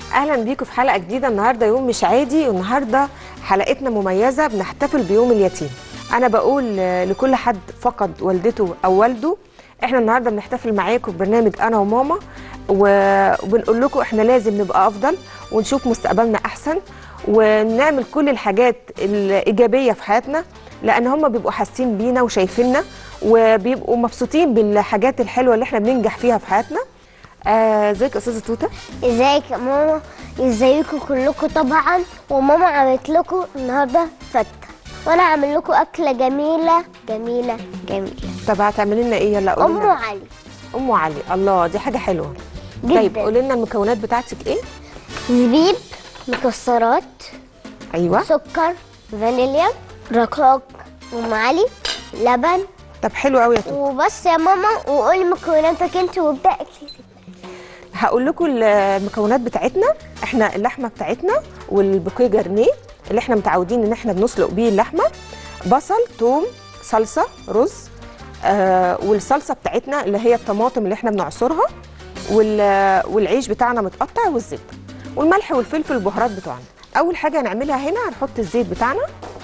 اهلا بيكم في حلقه جديده النهارده يوم مش عادي والنهارده حلقتنا مميزه بنحتفل بيوم اليتيم انا بقول آه، لكل حد فقد والدته او والده احنا النهارده بنحتفل معاكم ببرنامج انا وماما و- وبنقول لكم احنا لازم نبقى افضل ونشوف مستقبلنا احسن ونعمل كل الحاجات الايجابيه في حياتنا لان هم بيبقوا حاسين بينا وشايفيننا وبيبقوا مبسوطين بالحاجات الحلوه اللي احنا بننجح فيها في حياتنا آه، ازيك يا استاذه توته ازيك يا ماما ازيكم كلكم طبعا وماما عملت لكم النهارده فته وانا هعمل لكم اكله جميله جميله جميله طب هتعملي لنا ايه يلا قولي ام لنا. علي ام علي الله دي حاجه حلوه جدا. طيب قولي لنا المكونات بتاعتك ايه زبيب مكسرات ايوه سكر فانيليا رقاق ام علي لبن طب حلو قوي يا توته وبس يا ماما وقولي مكوناتك انت وابدا اكلي هقول لكم المكونات بتاعتنا احنا اللحمه بتاعتنا والبوكيه جرنيه اللي احنا متعودين ان احنا بنسلق بيه اللحمه بصل توم صلصه رز آه والصلصه بتاعتنا اللي هي الطماطم اللي احنا بنعصرها وال- والعيش بتاعنا متقطع والزبده والملح والفلفل والبهارات بتوعنا اول حاجه هنعملها هنا هنحط الزيت بتاعنا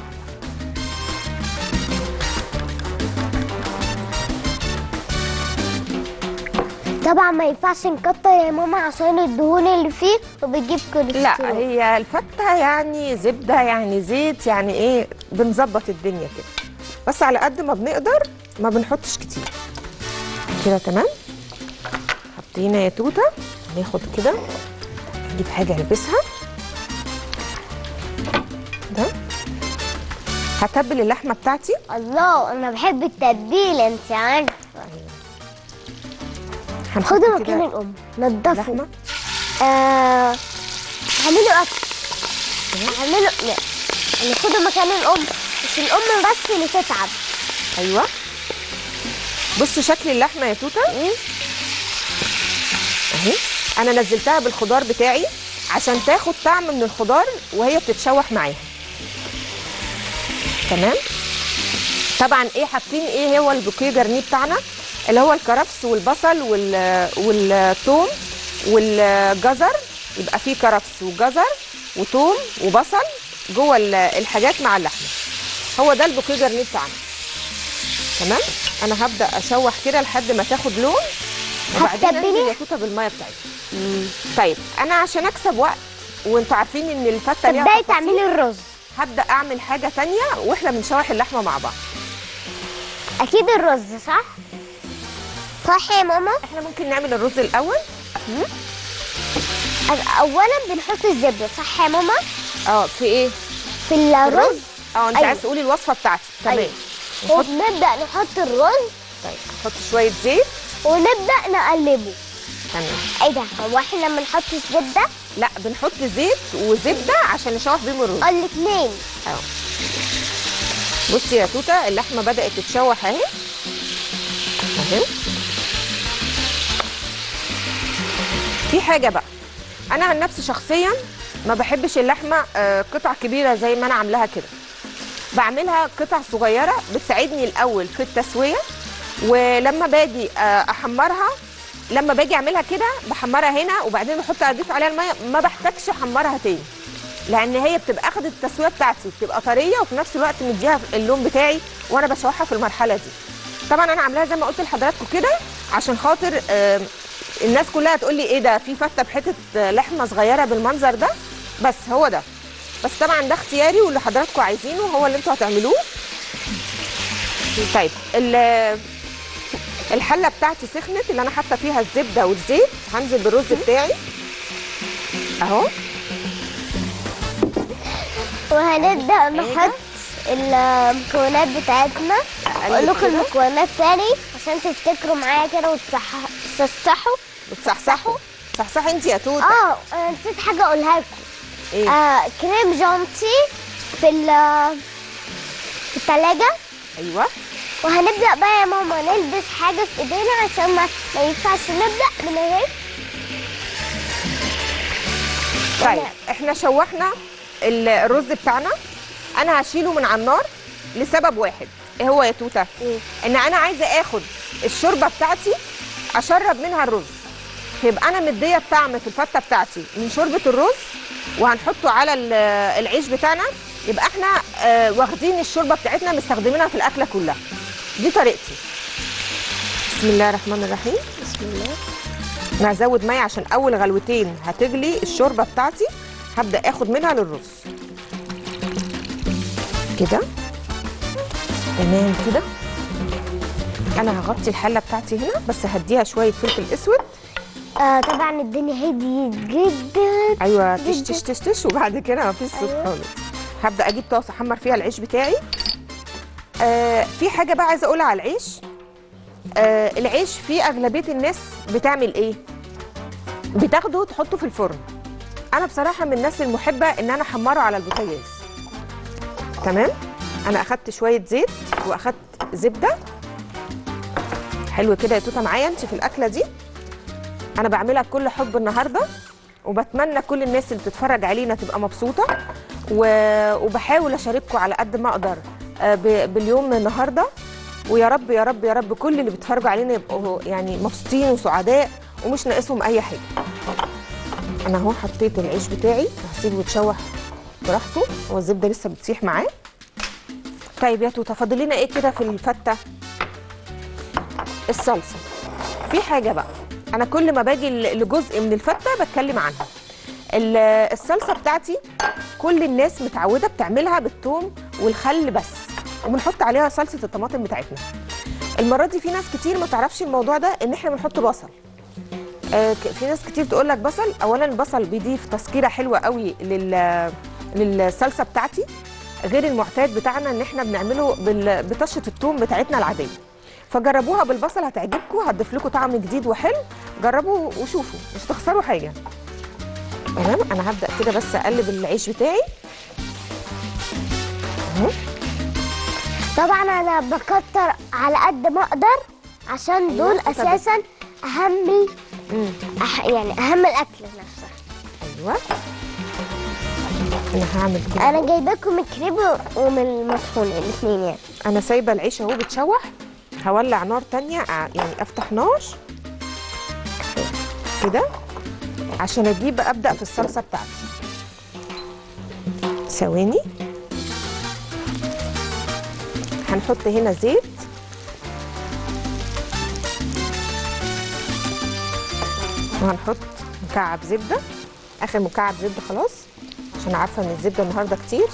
طبعا ما ينفعش نكتر يا ماما عشان الدهون اللي فيه وبتجيب كوليسترول لا هي الفته يعني زبده يعني زيت يعني ايه بنظبط الدنيا كده بس على قد ما بنقدر ما بنحطش كتير كده تمام حطينا يا توته ناخد كده نجيب حاجه البسها ده هتبل اللحمه بتاعتي الله انا بحب التتبيله انت عارفه هنحط خدوا كده مكان الام نضفوا لحمه آه اعملوا اكل اعملوا لا يعني خدوا مكان الام مش الام بس اللي تتعب ايوه بصوا شكل اللحمه يا توته إيه؟ اهي انا نزلتها بالخضار بتاعي عشان تاخد طعم من الخضار وهي بتتشوح معاها تمام طبعا ايه حاطين ايه هو البوكيه جرنيه بتاعنا اللي هو الكرفس والبصل وال والثوم والجزر يبقى فيه كرفس وجزر وثوم وبصل جوه ال- الحاجات مع اللحمه هو ده البوكيه جرنيه بتاعنا تمام انا هبدا اشوح كده لحد ما تاخد لون وبعدين هتتبلي؟ انزل يا توته بالميه بتاعتها طيب انا عشان اكسب وقت وانتوا عارفين ان الفته ليها تبداي تفاصيل، تعملي الرز هبدا اعمل حاجه تانية واحنا بنشوح اللحمه مع بعض اكيد الرز صح صح يا ماما احنا ممكن نعمل الرز الاول أ- اولا بنحط الزبده صح يا ماما اه في ايه في الرز اه انت أيوة. عايز تقولي الوصفه بتاعتي تمام أيوة. نحط وبنبدا نحط الرز طيب نحط شويه زيت ونبدا نقلبه تمام ايه ده هو احنا لما نحط الزبده لا بنحط زيت وزبده عشان نشوح بيهم الرز الاثنين اهو بصي يا توته اللحمه بدات تتشوح اهي اهي في حاجه بقى انا عن نفسي شخصيا ما بحبش اللحمه آه، قطع كبيره زي ما انا عاملاها كده بعملها قطع صغيره بتساعدني الاول في التسويه ولما باجي آه، احمرها لما باجي اعملها كده بحمرها هنا وبعدين بحط اضيف عليها الميه ما بحتاجش احمرها تاني لان هي بتبقى اخدت التسويه بتاعتي بتبقى طريه وفي نفس الوقت مديها اللون بتاعي وانا بشوحها في المرحله دي طبعا انا عاملاها زي ما قلت لحضراتكم كده عشان خاطر آم، الناس كلها تقول لي ايه ده في فته بحته آه، لحمه صغيره بالمنظر ده بس هو ده بس طبعا ده اختياري واللي حضراتكم عايزينه هو اللي انتوا هتعملوه طيب ال- الحله بتاعتي سخنت اللي انا حاطه فيها الزبده والزيت هنزل بالرز بتاعي اهو وهنبدا نحط المكونات بتاعتنا اقول لكم كده. المكونات تاني عشان تفتكروا معايا كده وتصحصحوا بتصحصحوا صحصحي انت يا توته اه أنا نسيت حاجه اقولها لكم ايه آه كريم جانتي في ال في التلاجة ايوه وهنبدأ بقى يا ماما نلبس حاجة في ايدينا عشان ما, ما ينفعش نبدأ من غير طيب احنا شوحنا ال- الرز بتاعنا انا هشيله من على النار لسبب واحد ايه هو يا توته إيه؟ ان انا عايزه اخد الشوربه بتاعتي اشرب منها الرز فيبقى انا مديه الطعم في الفته بتاعتي من شوربه الرز وهنحطه على ال- العيش بتاعنا يبقى احنا آه، واخدين الشوربه بتاعتنا مستخدمينها في الاكله كلها دي طريقتي بسم الله الرحمن الرحيم بسم الله انا هزود ميه عشان اول غلوتين هتغلي الشوربه بتاعتي هبدا اخد منها للرز كده تمام كده انا هغطي الحله بتاعتي هنا بس هديها شويه فلفل اسود آه طبعا الدنيا هديت جدا ايوه تش جداً. تش تش تش وبعد كده مفيش صوت أيوة. خالص هبدا اجيب طاسه احمر فيها العيش بتاعي آه في حاجه بقى عايزه اقولها على العيش آه العيش في اغلبيه الناس بتعمل ايه بتاخده تحطه في الفرن انا بصراحه من الناس المحبه ان انا احمره على البوتاجاز تمام انا اخدت شويه زيت واخدت زبده حلو كده يا توته معايا انت في الاكله دي انا بعملها بكل حب النهارده وبتمنى كل الناس اللي بتتفرج علينا تبقى مبسوطه و... وبحاول اشارككم على قد ما اقدر آه، ب... باليوم النهارده ويا رب يا رب يا رب كل اللي بيتفرجوا علينا يبقوا يعني مبسوطين وسعداء ومش ناقصهم اي حاجه انا اهو حطيت العيش بتاعي هسيبه يتشوح براحته هو الزبده لسه بتسيح معاه طيب يا توته فاضل لنا ايه كده في الفته الصلصه في حاجه بقى انا كل ما باجي ل- لجزء من الفته بتكلم عنها ال- الصلصه بتاعتي كل الناس متعوده بتعملها بالثوم والخل بس وبنحط عليها صلصه الطماطم بتاعتنا المره دي في ناس كتير ما تعرفش الموضوع ده ان احنا بنحط بصل آه، ك- في ناس كتير تقول لك بصل اولا البصل بيضيف تسكيره حلوه قوي لل للصلصه بتاعتي غير المعتاد بتاعنا ان احنا بنعمله بال- بطشه الثوم بتاعتنا العاديه فجربوها بالبصل هتعجبكم هتضيف لكم طعم جديد وحلو جربوا وشوفوا مش تخسروا حاجه تمام انا هبدا كده بس اقلب العيش بتاعي اهو طبعا انا بكتر على قد ما اقدر عشان دول أيوة، طب- اساسا اهم مم. أح يعني اهم الاكل نفسه ايوه انا هعمل كده انا أهو. جايبه لكم الكريب ومن المطحون الاثنين يعني انا سايبه العيش اهو بتشوح هولع نار تانية ع- يعني افتح نار كده عشان اجيب ابدا في الصلصه بتاعتي ثواني هنحط هنا زيت وهنحط مكعب زبده اخر مكعب زبده خلاص عشان عارفه ان الزبده النهارده كتير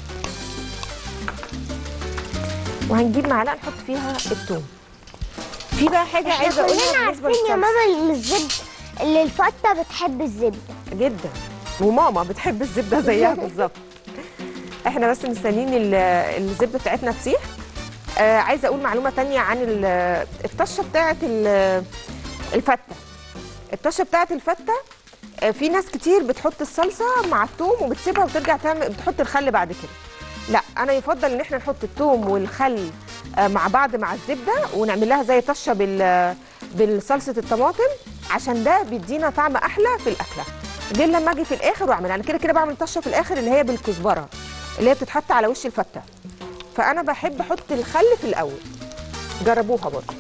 وهنجيب معلقه نحط فيها الثوم في بقى حاجه احنا عايزه كلنا اقولها بالنسبه عارفين يا للصلصه ماما ان الزبده اللي الفته بتحب الزبده جدا وماما بتحب الزبده زيها بالظبط احنا بس مستنيين ال- الزبده بتاعتنا تسيح آه عايزه اقول معلومه تانية عن ال- الطشه بتاعه ال- الفته الطشه بتاعه الفته آه، في ناس كتير بتحط الصلصه مع الثوم وبتسيبها وترجع تعمل بتحط الخل بعد كده لا انا يفضل ان احنا نحط الثوم والخل آه، مع بعض مع الزبده ونعمل لها زي طشه بال بالصلصه الطماطم عشان ده بيدينا طعم احلى في الاكله غير لما اجي في الاخر واعملها انا كده كده بعمل طشه في الاخر اللي هي بالكزبره اللي هي بتتحط على وش الفته فانا بحب احط الخل في الاول جربوها برضه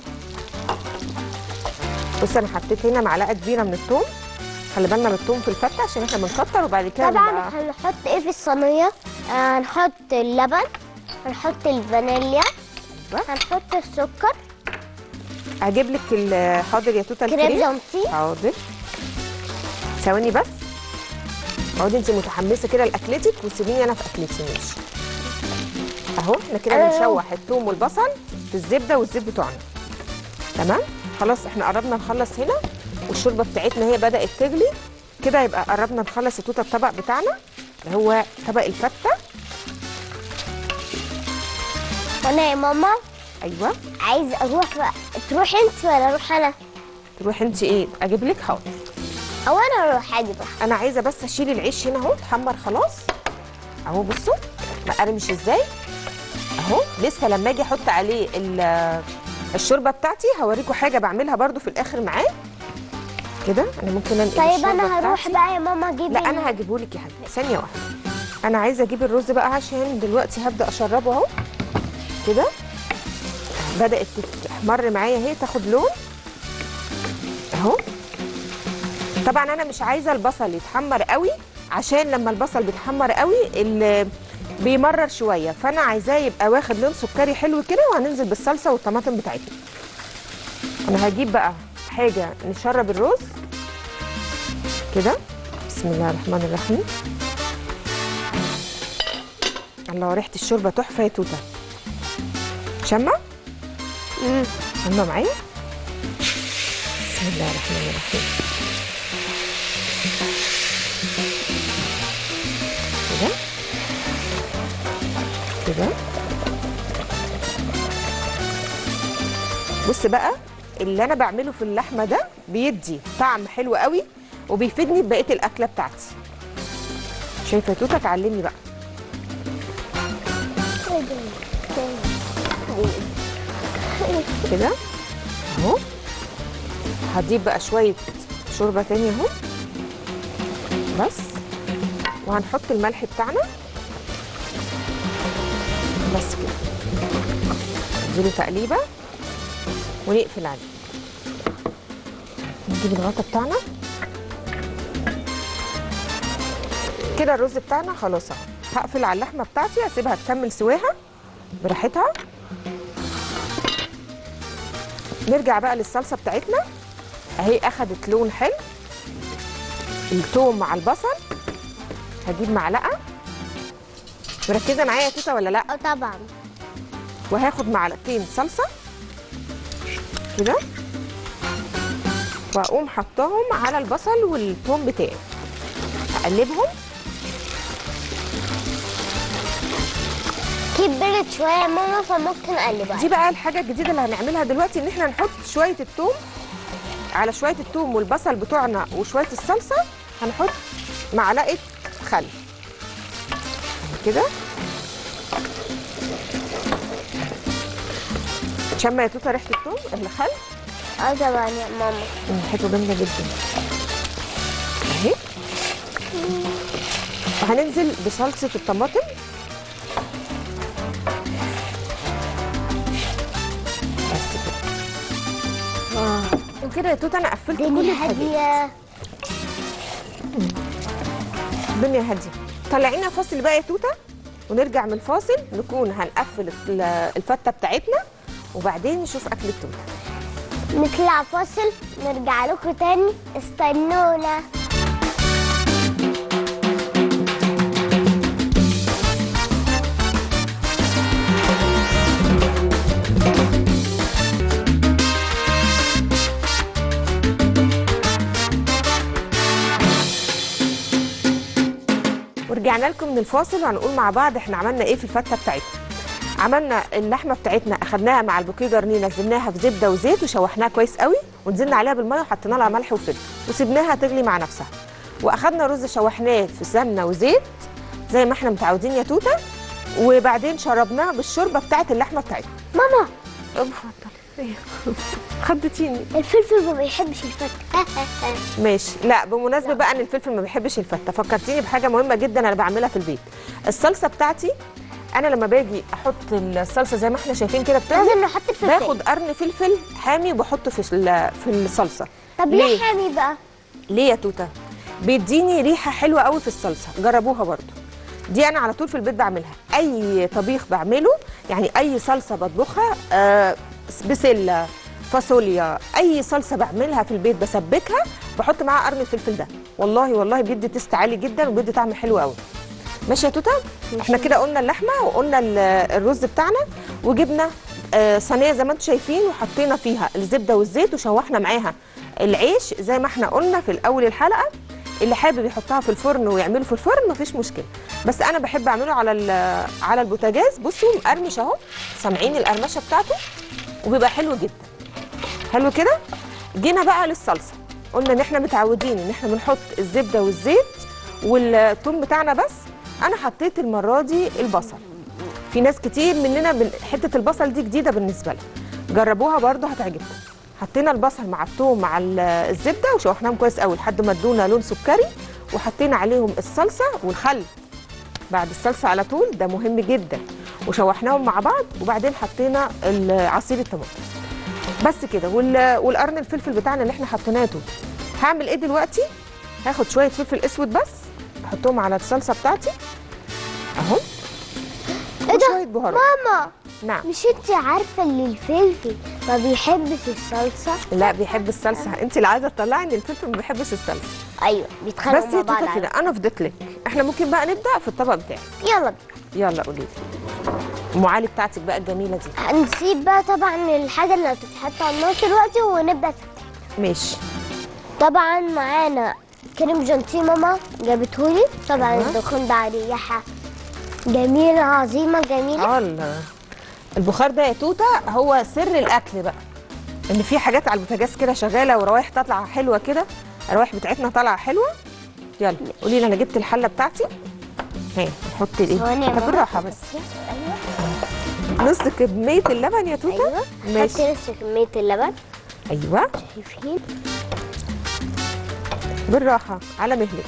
بص انا حطيت هنا معلقه كبيره من الثوم خلي بالنا من الثوم في الفته عشان احنا بنكتر وبعد كده طبعا بنبقى- هنحط ايه في الصينيه آه، هنحط اللبن هنحط الفانيليا أيوة. هنحط السكر هجيب لك ال- حاضر يا توته كريم الكريم جانتي حاضر ثواني بس اقعدي انت متحمسه كده لاكلتك وسيبيني انا في اكلتي ماشي اهو احنا كده أيوة. بنشوح الثوم والبصل في الزبده والزيت بتوعنا تمام خلاص احنا قربنا نخلص هنا والشوربه بتاعتنا هي بدات تغلي كده يبقى قربنا نخلص التوته الطبق بتاعنا اللي هو طبق الفته وانا يا ماما ايوه عايز اروح بقى تروح انت ولا اروح انا تروحي انت ايه اجيب لك حاضر او انا اروح اجيب انا عايزه بس اشيل العيش هنا اهو اتحمر خلاص اهو بصوا مقرمش ازاي اهو لسه لما اجي احط عليه ال- الشوربه بتاعتي هوريكم حاجه بعملها برده في الاخر معاه كده انا ممكن انقل طيب الشوربة انا هروح بتاعتي. بقى يا ماما اجيب لا ال- انا هجيبه لك يا حبيبتي ثانيه واحده انا عايزه اجيب الرز بقى عشان دلوقتي هبدا اشربه اهو كده بدات تحمر معايا اهي تاخد لون اهو طبعا انا مش عايزه البصل يتحمر قوي عشان لما البصل بيتحمر قوي ال- بيمرر شويه فانا عايزاه يبقى واخد لون سكري حلو كده وهننزل بالصلصه والطماطم بتاعتنا انا هجيب بقى حاجه نشرب الرز كده بسم الله الرحمن الرحيم الله ريحه الشوربه تحفه يا توته شمه مم. شمه معايا بسم الله الرحمن الرحيم كده كده بص بقى اللي انا بعمله في اللحمه ده بيدي طعم حلو قوي وبيفيدني ببقيه الاكله بتاعتي شايفه يا توته اتعلمي بقى كده اهو هضيف بقى شويه شوربه تاني اهو بس وهنحط الملح بتاعنا بس كده نديله تقليبه ونقفل عليه نجيب الغطا بتاعنا كده الرز بتاعنا خلاص اهو هقفل على اللحمه بتاعتي اسيبها تكمل سواها براحتها نرجع بقى للصلصه بتاعتنا اهي اخدت لون حلو التوم مع البصل هجيب معلقه مركزه معايا يا توته ولا لا اه طبعا وهاخد معلقتين صلصه كده واقوم حطاهم على البصل والثوم بتاعي اقلبهم كبرت شويه يا ماما فممكن اقلبها دي بقى الحاجه الجديده اللي هنعملها دلوقتي ان احنا نحط شويه الثوم على شويه الثوم والبصل بتوعنا وشويه الصلصه هنحط معلقه خل كده شم يا توته ريحه الثوم الخل اه طبعا يا ماما ريحته جامده جدا اهي وهننزل بصلصه الطماطم بس كده آه. وكده يا توته انا قفلت كل الدنيا الحاجات هاديه الدنيا هاديه طلعينا فاصل بقى يا توته ونرجع من الفاصل نكون هنقفل ال- الفته بتاعتنا وبعدين نشوف اكل التوته نطلع فاصل نرجع لكم تاني استنونا ورجعنا لكم من الفاصل وهنقول مع بعض احنا عملنا ايه في الفته بتاعتنا عملنا اللحمه بتاعتنا اخدناها مع البوكيه جرنيه نزلناها في زبده وزيت وشوحناها كويس قوي ونزلنا عليها بالميه وحطينا لها ملح وفلفل وسيبناها تغلي مع نفسها واخدنا رز شوحناه في سمنه وزيت زي ما احنا متعودين يا توته وبعدين شربناه بالشوربه بتاعت اللحمه بتاعتنا ماما اتفضلي خضتيني الفلفل ما بيحبش الفتة ماشي لا بمناسبه بقى ان الفلفل ما بيحبش الفته فكرتيني بحاجه مهمه جدا انا بعملها في البيت الصلصه بتاعتي انا لما باجي احط الصلصه زي ما احنا شايفين كده بتنزل لازم نحط الفلفل باخد قرن فلفل حامي وبحطه في ال- في الصلصه طب ليه؟ ليه حامي بقى ليه يا توته بيديني ريحه حلوه قوي في الصلصه جربوها برضو دي انا على طول في البيت بعملها اي طبيخ بعمله يعني اي صلصه بطبخها آه بسله فاصوليا اي صلصه بعملها في البيت بسبكها بحط معاها قرن الفلفل ده والله والله بيدي تيست عالي جدا وبيدي طعم حلو قوي ماشي يا توته احنا كده قلنا اللحمه وقلنا ال- الرز بتاعنا وجبنا آه، صينيه زي ما انتم شايفين وحطينا فيها الزبده والزيت وشوحنا معاها العيش زي ما احنا قلنا في الاول الحلقه اللي حابب يحطها في الفرن ويعمله في الفرن مفيش مشكله بس انا بحب اعمله على ال- على البوتاجاز بصوا مقرمش اهو سامعين القرمشه بتاعته وبيبقى حلو جدا حلو كده جينا بقى للصلصه قلنا ان احنا متعودين ان احنا بنحط الزبده والزيت والثوم بتاعنا بس انا حطيت المره دي البصل في ناس كتير مننا بن- حته البصل دي جديده بالنسبه لها جربوها برضه هتعجبكم حطينا البصل مع الثوم مع ال- الزبده وشوحناهم كويس قوي لحد ما ادونا لون سكري وحطينا عليهم الصلصه والخل بعد الصلصه على طول ده مهم جدا وشوحناهم مع بعض وبعدين حطينا ال- عصير الطماطم بس كده وال- والقرن الفلفل بتاعنا اللي احنا حطيناه توت هعمل ايه دلوقتي هاخد شويه فلفل اسود بس احطهم على الصلصه بتاعتي اهو ايه ده وشويه بهارات ماما نعم مش انت عارفه ان الفلفل ما بيحبش الصلصه لا بيحب الصلصه انت اللي عايزه تطلعي ان الفلفل ما بيحبش الصلصه ايوه بيتخانقوا بس مع يا بعض توته كده انا فضيت لك احنا ممكن بقى نبدا في الطبق بتاعك يلا بينا. يلا قولي لي ام علي بتاعتك بقى الجميله دي هنسيب بقى طبعا الحاجه اللي هتتحط على النار دلوقتي ونبدا في ماشي طبعا معانا كريم جانتيه ماما جابتهولي طبعا أيوة. الدخان ده عليه ريحه جميله عظيمه جميله اه ال- البخار ده يا توته هو سر الاكل بقى ان في حاجات على البوتاجاز كده شغاله وروايح طالعه حلوه كده الروايح بتاعتنا طالعه حلوه يلا قولي لي انا جبت الحله بتاعتي اهي نحط ثواني يا الايه طب ماما. بالراحه بس ايوه نص كميه اللبن يا توته ايوه ماشي حطي نص كميه اللبن ايوه شايفين بالراحه على مهلك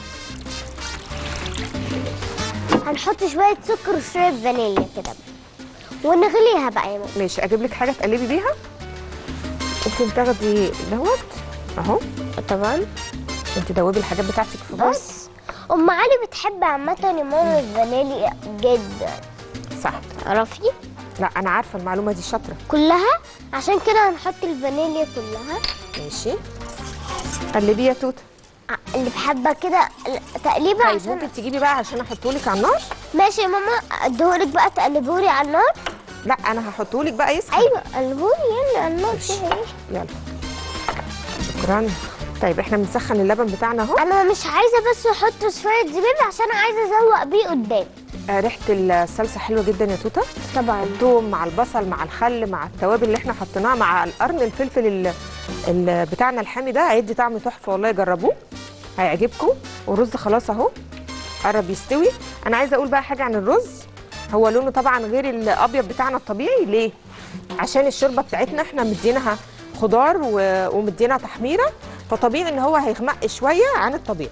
هنحط شويه سكر وشويه فانيليا كده ونغليها بقى يا ماما ماشي اجيب لك حاجه تقلبي بيها ممكن تاخدي دوت اهو طبعا انت دوبي الحاجات بتاعتك في بعض بس ام علي بتحب عامه يا ماما الفانيليا جدا صح تعرفي لا انا عارفه المعلومه دي شاطره كلها عشان كده هنحط الفانيليا كلها ماشي قلبيه يا توته ع- اللي بحبه كده تقليبه طيب عشان ممكن تجيبي بقى عشان احطهولك على النار ماشي يا ماما اديهولك بقى تقلبهولي على النار لا انا هحطهولك بقى يسخن ايوه قلبهولي يعني على النار ماشي. كده ايه يلا شكرا طيب احنا بنسخن اللبن بتاعنا اهو انا مش عايزه بس احط شويه زبيب عشان عايزه ازوق بيه قدام آه، ريحه الصلصه حلوه جدا يا توته طبعا الثوم مع البصل مع الخل مع التوابل اللي احنا حطيناها مع القرن الفلفل ال- ال- بتاعنا الحامي ده هيدي طعم تحفه والله جربوه هيعجبكم والرز خلاص اهو قرب يستوي انا عايزه اقول بقى حاجه عن الرز هو لونه طبعا غير الابيض بتاعنا الطبيعي ليه عشان الشوربه بتاعتنا احنا مدينها خضار و- ومدينها تحميره فطبيعي ان هو هيغمق شويه عن الطبيعي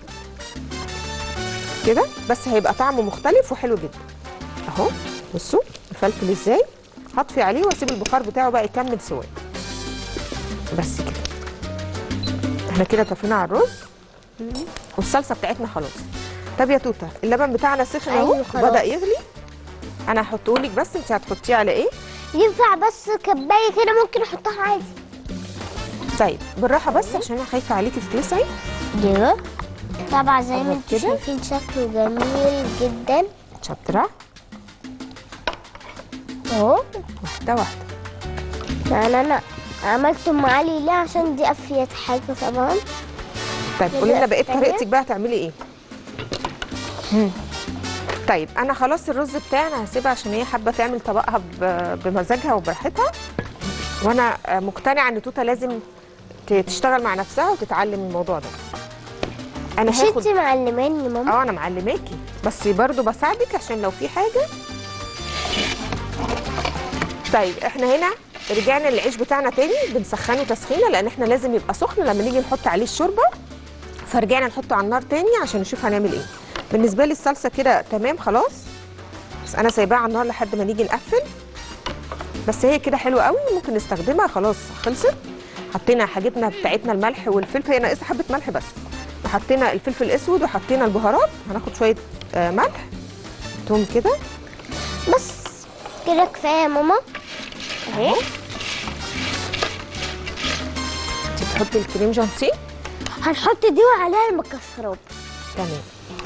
كده بس هيبقى طعمه مختلف وحلو جدا اهو بصوا الفلفل ازاي هطفي عليه واسيب البخار بتاعه بقى يكمل سواه بس كده احنا كده طفينا على الرز والصلصه بتاعتنا خلاص طب يا توته اللبن بتاعنا سخن اهو أيوة خلاص. وبدا يغلي انا هحطه لك بس انت هتحطيه على ايه ينفع بس كبايه كده ممكن احطها عادي طيب بالراحه بس عشان انا خايفه عليكي تتلسعي ايوه طبعا زي أهو ما انتم كده. شايفين شكله جميل جدا شاطره اهو واحده واحده يعني انا عملت ام علي ليه عشان دي افيد حاجه طبعا طيب قولي لنا بقيه الثانية. طريقتك بقى هتعملي ايه مم. طيب انا خلاص الرز بتاعي انا هسيبها عشان هي حابه تعمل طبقها ب- بمزاجها وبراحتها وانا آه، مقتنعه ان توته لازم ت- تشتغل مع نفسها وتتعلم الموضوع ده انا مش هاخد انت معلماني يا ماما اه انا معلماكي بس برضو بساعدك عشان لو في حاجه طيب احنا هنا رجعنا للعيش بتاعنا تاني بنسخنه تسخينه لان احنا لازم يبقى سخن لما نيجي نحط عليه الشوربه فرجعنا نحطه على النار تاني عشان نشوف هنعمل ايه بالنسبه لي الصلصه كده تمام خلاص بس انا سايباها على النار لحد ما نيجي نقفل بس هي كده حلوه قوي ممكن نستخدمها خلاص خلصت حطينا حاجتنا بتاعتنا الملح والفلفل هي ناقصه حبه ملح بس وحطينا الفلفل الاسود وحطينا البهارات هناخد شويه آه، ملح توم كده بس كده كفايه يا ماما اهي انت بتحطي الكريم جانتيه هنحط دي وعليها المكسرات تمام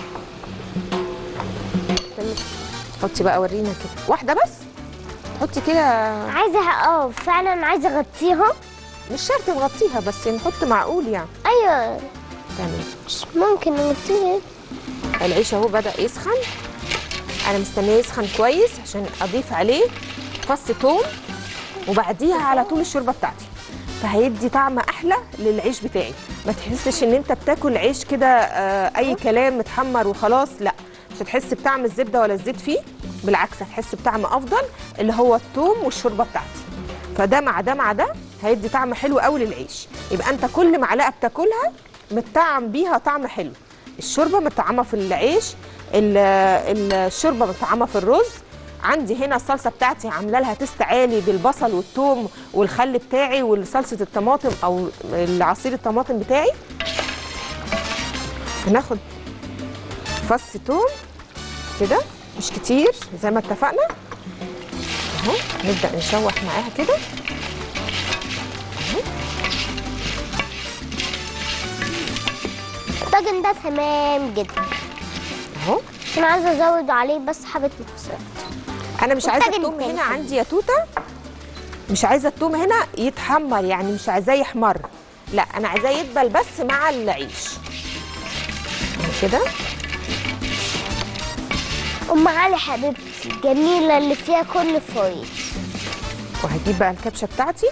حطي بقى ورينا كده واحده بس حطي كده عايزه اه فعلا عايزه اغطيها مش شرط نغطيها بس نحط معقول يعني ايوه تمام مش ممكن نغطيها العيش اهو بدا يسخن انا مستنيه يسخن كويس عشان اضيف عليه فص توم وبعديها على طول الشوربه بتاعتي فهيدي طعم احلى للعيش بتاعي ما تحسش ان انت بتاكل عيش كده آه، اي كلام متحمر وخلاص لا مش هتحس بطعم الزبده ولا الزيت فيه بالعكس هتحس بطعم افضل اللي هو الثوم والشوربه بتاعتي فده مع ده مع ده هيدي طعم حلو قوي للعيش يبقى انت كل معلقه بتاكلها متطعم بيها طعم حلو الشوربه متطعمه في العيش ال- ال- الشوربه متطعمه في الرز عندي هنا الصلصه بتاعتي عامله لها تست عالي بالبصل والثوم والخل بتاعي وصلصه الطماطم او عصير الطماطم بتاعي هناخد فص توم كده مش كتير زي ما اتفقنا اهو نبدا نشوح معاها كده الطاجن ده تمام جدا اهو انا عايزه ازود عليه بس حبه مكسرات انا مش عايزه والطاجن التوم التاني هنا كمان. عندي يا توته مش عايزه التوم هنا يتحمر يعني مش عايزاه يحمر لا انا عايزاه يدبل بس مع العيش يعني كده ام علي حبيبتي الجميله اللي فيها كل فوائد وهجيب بقى الكبشه بتاعتي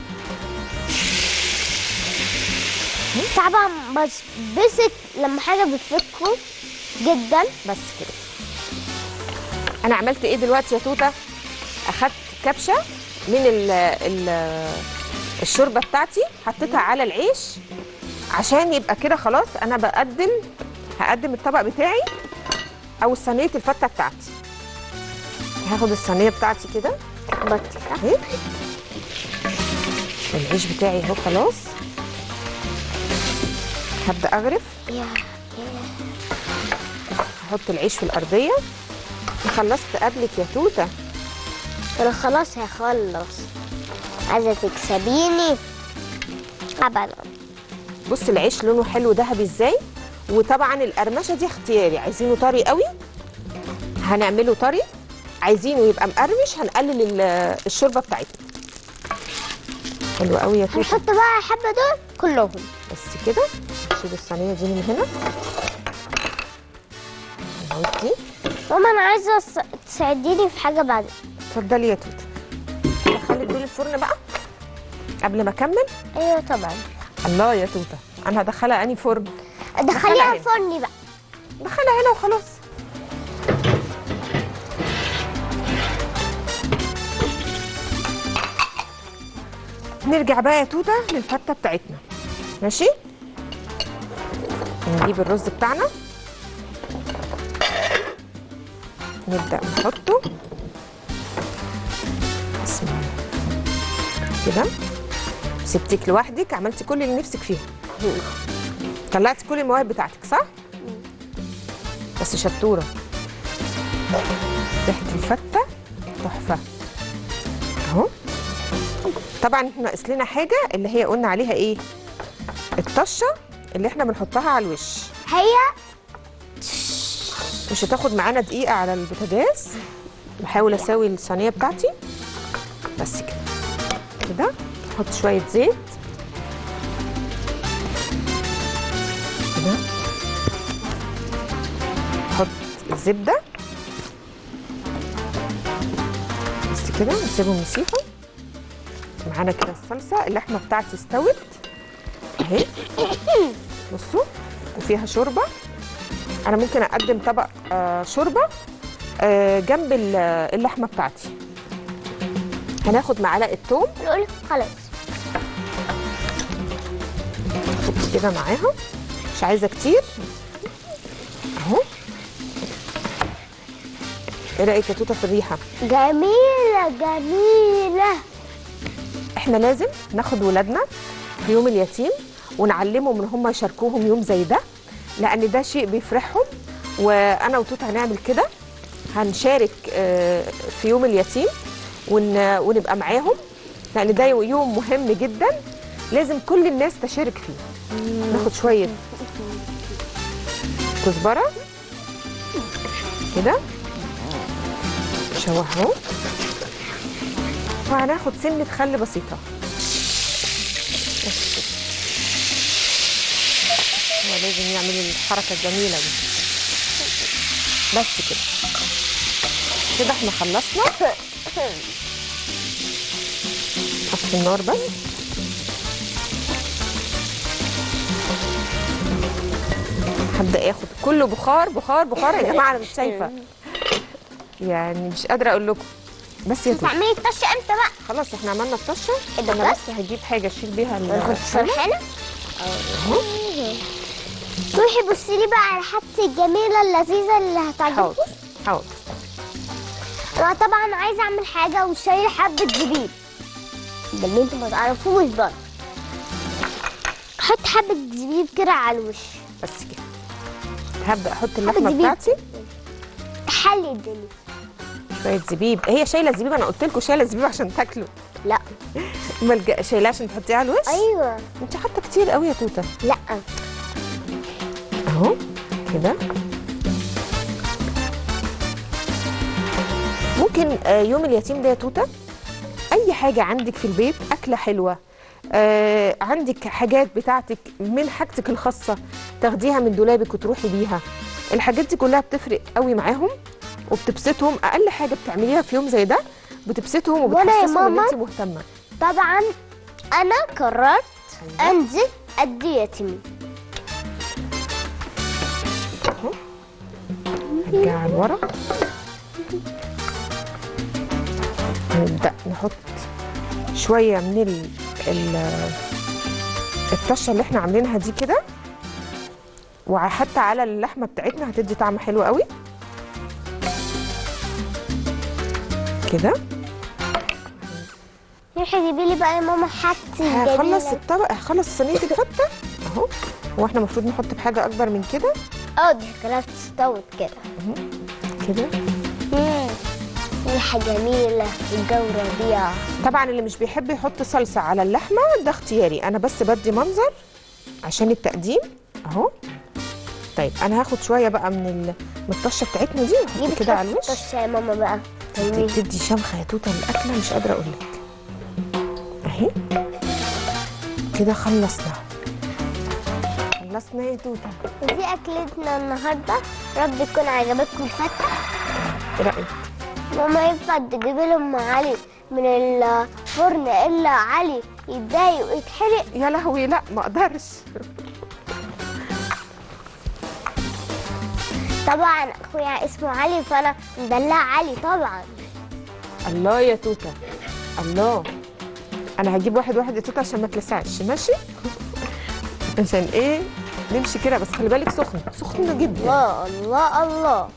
طبعا بس بسك لما حاجه بتفكه جدا بس كده انا عملت ايه دلوقتي يا توته اخدت كبشه من ال ال الشوربه بتاعتي حطيتها على العيش عشان يبقى كده خلاص انا بقدم هقدم الطبق بتاعي او صينيه الفته بتاعتي هاخد الصينيه بتاعتي كده بطيخه اهي العيش بتاعي اهو خلاص هبدا اغرف يا احط العيش في الارضيه خلصت قبلك يا توته انا خلاص هخلص عايزه تكسبيني ابدا بص العيش لونه حلو ذهبي ازاي وطبعا القرمشه دي اختياري عايزينه طري قوي هنعمله طري عايزينه يبقى مقرمش هنقلل ال- الشوربه بتاعتنا حلو قوي يا توته هنحط بقى الحبه دول كلهم بس كده نشيل الصينيه دي من هنا نحط دي ماما انا عايزه أس- تساعديني في حاجه بعد اتفضلي يا توته دخلي دول الفرن بقى قبل ما اكمل ايوه طبعا الله يا توته انا هدخلها اني فرن دخليها هنا. الفرن بقى دخلها هنا وخلاص نرجع بقى يا توته للفته بتاعتنا ماشي نجيب الرز بتاعنا نبدا نحطه بسم الله كده سبتك لوحدك عملتي كل اللي نفسك فيه طلعتي كل المواهب بتاعتك صح بس شطوره ريحه الفته تحفه اهو طبعا احنا ناقص لنا حاجه اللي هي قلنا عليها ايه الطشه اللي احنا بنحطها على الوش هي مش هتاخد معانا دقيقه على البوتاجاز بحاول اساوي الصينيه بتاعتي بس كده كده احط شويه زيت كده احط الزبده بس كده نسيبهم يسيحوا معانا كده الصلصه اللحمه بتاعتي استوت اهي بصوا وفيها شوربه انا ممكن اقدم طبق آه شوربه آه جنب ال- اللحمه بتاعتي هناخد معلقه توم نقول خلاص حط كده معاها مش عايزه كتير اهو ايه رايك يا توته في الريحه جميله جميله احنا لازم ناخد ولادنا في يوم اليتيم ونعلمهم ان هم يشاركوهم يوم زي ده لان ده شيء بيفرحهم وانا وتوته هنعمل كده هنشارك آه، في يوم اليتيم ون- ونبقى معاهم لان ده يوم مهم جدا لازم كل الناس تشارك فيه ناخد شويه كزبره كده نشوح اهو وهناخد سنة خل بسيطة بس كده. هو لازم يعمل الحركة الجميلة دي بس كده كده احنا خلصنا اطفي النار بس هبدأ اخد كله بخار بخار بخار يا جماعة انا مش شايفة يعني مش قادرة اقول لكم بس يا توت تعملي الطشه امتى بقى خلاص احنا عملنا الطشه إيه ده انا بس؟ بس هجيب حاجه اشيل بيها ال- كنت سرحانه روحي بصي لي بقى على حاجتي الجميله اللذيذه اللي حاضر هتعجبكم حاضر انا طبعا عايزه اعمل حاجه وشايله حبه زبيب ده اللي انتوا ما تعرفوش بقى حط حبه زبيب كده على الوش بس كده هبدا احط اللحمه زبيب. بتاعتي تحلي الدنيا شويه زبيب هي شايله الزبيب انا قلت لكم شايله الزبيب عشان تاكلوا لا امال جا- شايلاه عشان تحطيه على الوش ايوه انت حاطه كتير قوي يا توته لا اهو كده ممكن آه، يوم اليتيم ده يا توته اي حاجه عندك في البيت اكله حلوه آه عندك حاجات بتاعتك من حاجتك الخاصه تاخديها من دولابك وتروحي بيها الحاجات دي كلها بتفرق قوي معاهم وبتبسطهم اقل حاجه بتعمليها في يوم زي ده بتبسطهم وأنا يا وبتحسسهم ان ماما انت مهتمه طبعا انا قررت أيوة. انزل قد يتيمي اهو نرجع لورا نبدأ نحط شوية من ال ال الطشة اللي احنا عاملينها دي كده وحتى على اللحمة بتاعتنا هتدي طعم حلو قوي كده روحي جيبي لي بقى يا ماما حاجتي هخلص الجميله الطبق هخلص صينية الفتة اهو هو احنا المفروض نحط بحاجة أكبر من كده اه دي خلاص استوت كده كده مم. ريحه جميله والجو ربيع طبعا اللي مش بيحب يحط صلصه على اللحمه ده اختياري انا بس بدي منظر عشان التقديم اهو طيب انا هاخد شويه بقى من ال- من الطشه بتاعتنا دي دي واحط كده على بتحط الوش طشه يا ماما بقى دي تمام. بتدي شمخه يا توته الاكله مش قادره اقول لك اهي كده خلصنا خلصنا يا توته ودي اكلتنا النهارده رب يكون عجبتكم الفتة ايه رايك ماما ينفع تجيبي لي ام علي من الفرن الا علي يتضايق ويتحرق يا لهوي لا ما اقدرش طبعا اخويا اسمه علي فانا مدلعه علي طبعا الله يا توته الله انا هجيب واحد واحد يا توته عشان ما تلسعش ماشي عشان ايه نمشي كده بس خلي بالك سخن سخنه جدا الله الله الله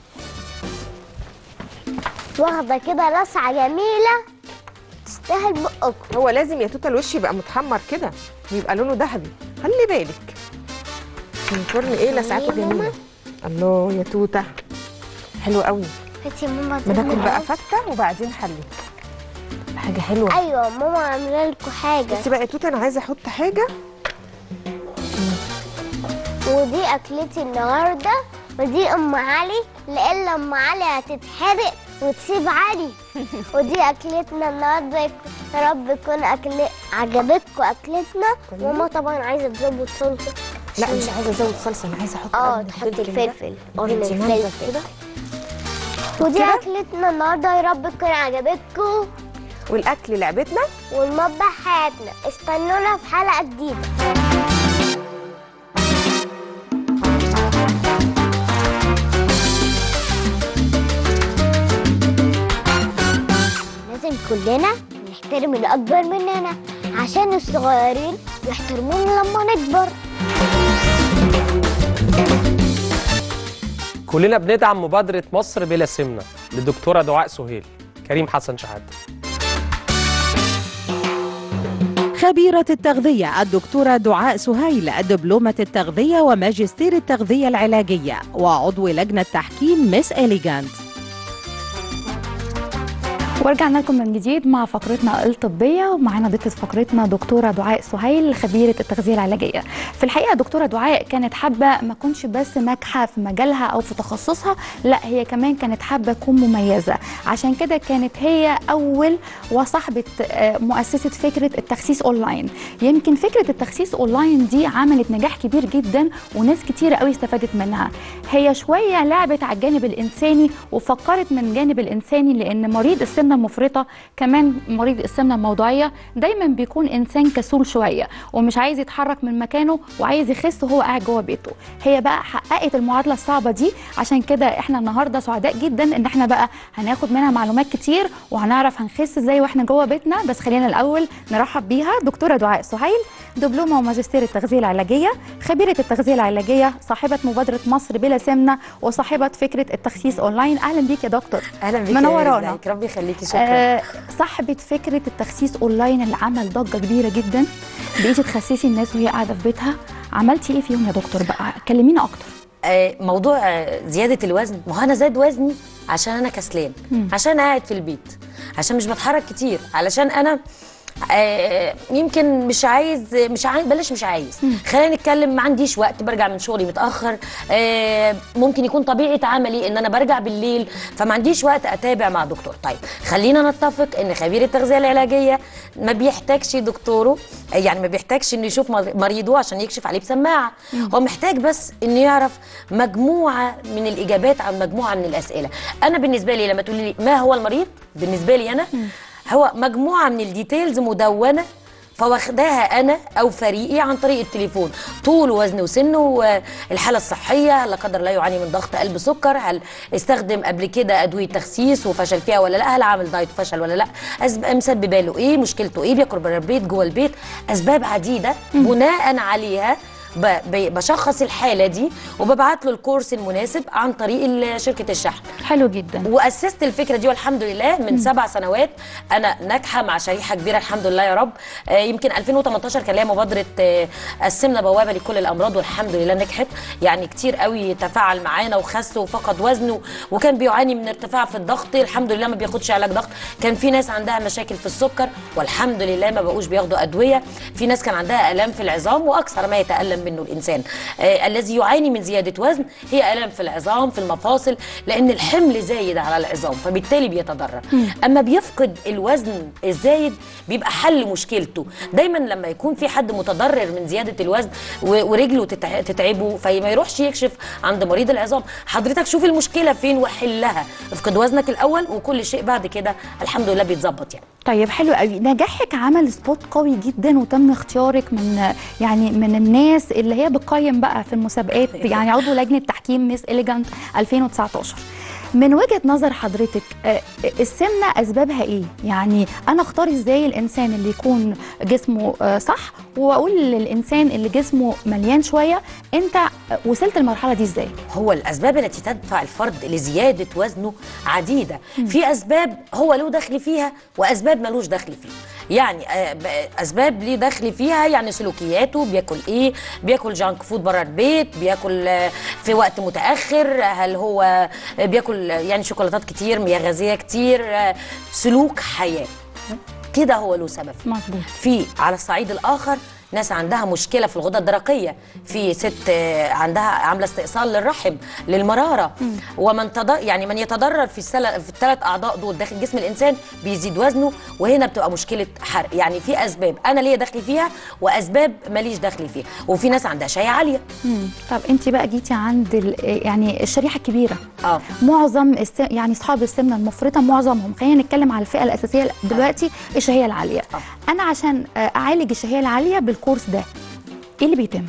واخده كده لسعه جميله تستاهل بقكم هو لازم يا توته الوش يبقى متحمر كده ويبقى لونه ذهبي خلي بالك عشان الفرن ايه لسعته يا ماما. جميله الله يا توته حلو قوي هاتي ماما ما تديني ناكل بقى العيش. فته وبعدين حلي حاجه حلوه ايوه ماما عامله لكم حاجه بس بقى يا توته انا عايزه احط حاجه ودي اكلتي النهارده ودي ام علي لان ام علي هتتحرق وتسيب علي ودي اكلتنا النهارده يك- يا رب يكون اكل عجبتكم اكلتنا طيب. ماما طبعا عايزه تظبط صلصه لا عشان- مش عايزه ازود صلصه انا عايزه احط اه قرن تحطي الفلفل ده. الفلفل قرن ندي منظر الفلفل كده ودي كده؟ اكلتنا النهارده يا رب تكون عجبتكم والاكل لعبتنا والمطبخ حياتنا استنونا في حلقه جديده لازم كلنا نحترم الأكبر مننا عشان الصغيرين يحترمونا لما نكبر كلنا بندعم مبادرة مصر بلا سمنة للدكتورة دعاء سهيل كريم حسن شحاتة خبيرة التغذية الدكتورة دعاء سهيل دبلومة التغذية وماجستير التغذية العلاجية وعضو لجنة تحكيم مس إليجانت ورجعنا لكم من جديد مع فقرتنا الطبية ومعانا ضيفة فقرتنا دكتورة دعاء سهيل خبيرة التغذية العلاجية في الحقيقة دكتورة دعاء كانت حابة ما كنش بس ناجحة في مجالها أو في تخصصها لا هي كمان كانت حابة تكون مميزة عشان كده كانت هي أول وصاحبة آه، مؤسسة فكرة التخسيس أونلاين يمكن فكرة التخسيس أونلاين دي عملت نجاح كبير جدا وناس كتيرة قوي استفادت منها هي شوية لعبت على الجانب الإنساني وفكرت من الجانب الإنساني لأن مريض السمنة المفرطة كمان مريض السمنة الموضعية دايما بيكون إنسان كسول شوية ومش عايز يتحرك من مكانه وعايز يخس وهو قاعد جوه بيته هي بقى حققت المعادلة الصعبة دي عشان كده احنا النهاردة سعداء جدا ان احنا بقى هناخد منها معلومات كتير وهنعرف هنخس ازاي واحنا جوه بيتنا بس خلينا الأول نرحب بيها دكتورة دعاء سهيل دبلومة وماجستير التغذية العلاجية خبيرة التغذية العلاجية صاحبة مبادرة مصر بلا سمنة وصاحبة فكرة التخسيس أونلاين أهلا بيك يا دكتور اهلا بيك منورانا. ازيك ربي يخليكي شكرا آه صاحبة فكرة التخسيس أونلاين اللي عمل ضجة كبيرة جدا بقيتي تخسسي الناس وهي قاعدة في بيتها عملتي إيه فيهم يا دكتور بقى كلمينا أكتر آه، موضوع آه، زياده الوزن ما هو انا زاد وزني عشان انا كسلان عشان قاعد في البيت عشان مش بتحرك كتير علشان انا آه، يمكن مش عايز مش عايز بلاش مش عايز خلينا نتكلم ما عنديش وقت برجع من شغلي متاخر آه، ممكن يكون طبيعه عملي ان انا برجع بالليل فما عنديش وقت اتابع مع دكتور طيب خلينا نتفق ان خبير التغذيه العلاجيه ما بيحتاجش دكتوره يعني ما بيحتاجش انه يشوف مر- مريضه عشان يكشف عليه بسماعه هو محتاج بس انه يعرف مجموعه من الاجابات عن مجموعه من الاسئله انا بالنسبه لي لما تقولي لي ما هو المريض بالنسبه لي انا هو مجموعه من الديتيلز مدونه فواخداها انا او فريقي عن طريق التليفون طول وزن وسنه والحاله الصحيه لا قدر الله يعاني من ضغط قلب سكر هل استخدم قبل كده ادويه تخسيس وفشل فيها ولا لا هل عامل دايت وفشل ولا لا أسب- مسببه له ايه مشكلته ايه بياكل بره البيت جوه البيت اسباب عديده بناء عليها ب- ب- بشخص الحاله دي وببعت له الكورس المناسب عن طريق ال- شركه الشحن حلو جدا واسست الفكره دي والحمد لله من سبع سنوات انا ناجحه مع شريحه كبيره الحمد لله يا رب آه، يمكن 2018 كان ليا مبادره آه، قسمنا بوابه لكل الامراض والحمد لله نجحت يعني كتير قوي تفاعل معانا وخس وفقد وزنه وكان بيعاني من ارتفاع في الضغط الحمد لله ما بياخدش علاج ضغط كان في ناس عندها مشاكل في السكر والحمد لله ما بقوش بياخدوا ادويه في ناس كان عندها الام في العظام واكثر ما يتالم منه الانسان آه الذي يعاني من زياده وزن هي الام في العظام في المفاصل لان الحمل زايد على العظام فبالتالي بيتضرر اما بيفقد الوزن الزايد بيبقى حل مشكلته دايما لما يكون في حد متضرر من زياده الوزن و- ورجله تتع- تتعبه فما يروحش يكشف عند مريض العظام حضرتك شوف المشكله فين وحلها افقد وزنك الاول وكل شيء بعد كده الحمد لله بيتظبط يعني طيب حلو قوي نجاحك عمل سبوت قوي جدا وتم اختيارك من يعني من الناس اللي هي بتقيم بقى في المسابقات يعني عضو لجنه تحكيم ميس اليجانت 2019 من وجهه نظر حضرتك آه، السمنه اسبابها ايه؟ يعني انا اختار ازاي الانسان اللي يكون جسمه آه، صح واقول للانسان اللي جسمه مليان شويه انت وصلت المرحله دي ازاي؟ هو الاسباب التي تدفع الفرد لزياده وزنه عديده في اسباب هو له دخل فيها واسباب ملوش دخل فيها يعني آه، ب- اسباب ليه دخل فيها يعني سلوكياته بياكل ايه بياكل جانك فود بره البيت بياكل آه، في وقت متاخر هل هو آه، بياكل آه، يعني شوكولاتات كتير مياه غازيه كتير آه، سلوك حياه كده هو له سبب مظبوط في على الصعيد الاخر ناس عندها مشكله في الغده الدرقيه في ست آه، عندها عامله استئصال للرحم للمراره ومن تضر يعني من يتضرر في السل... في الثلاث اعضاء دول داخل جسم الانسان بيزيد وزنه وهنا بتبقى مشكله حرق يعني في اسباب انا ليا دخل فيها واسباب ماليش دخل فيها وفي ناس عندها شهيه عاليه مم. طب انت بقى جيتي عند ال- يعني الشريحه الكبيره اه معظم الس... يعني اصحاب السمنه المفرطه معظمهم خلينا نتكلم على الفئه الاساسيه دلوقتي الشهيه العاليه آه. انا عشان آه، اعالج الشهيه العاليه بالكورس ده ايه اللي بيتم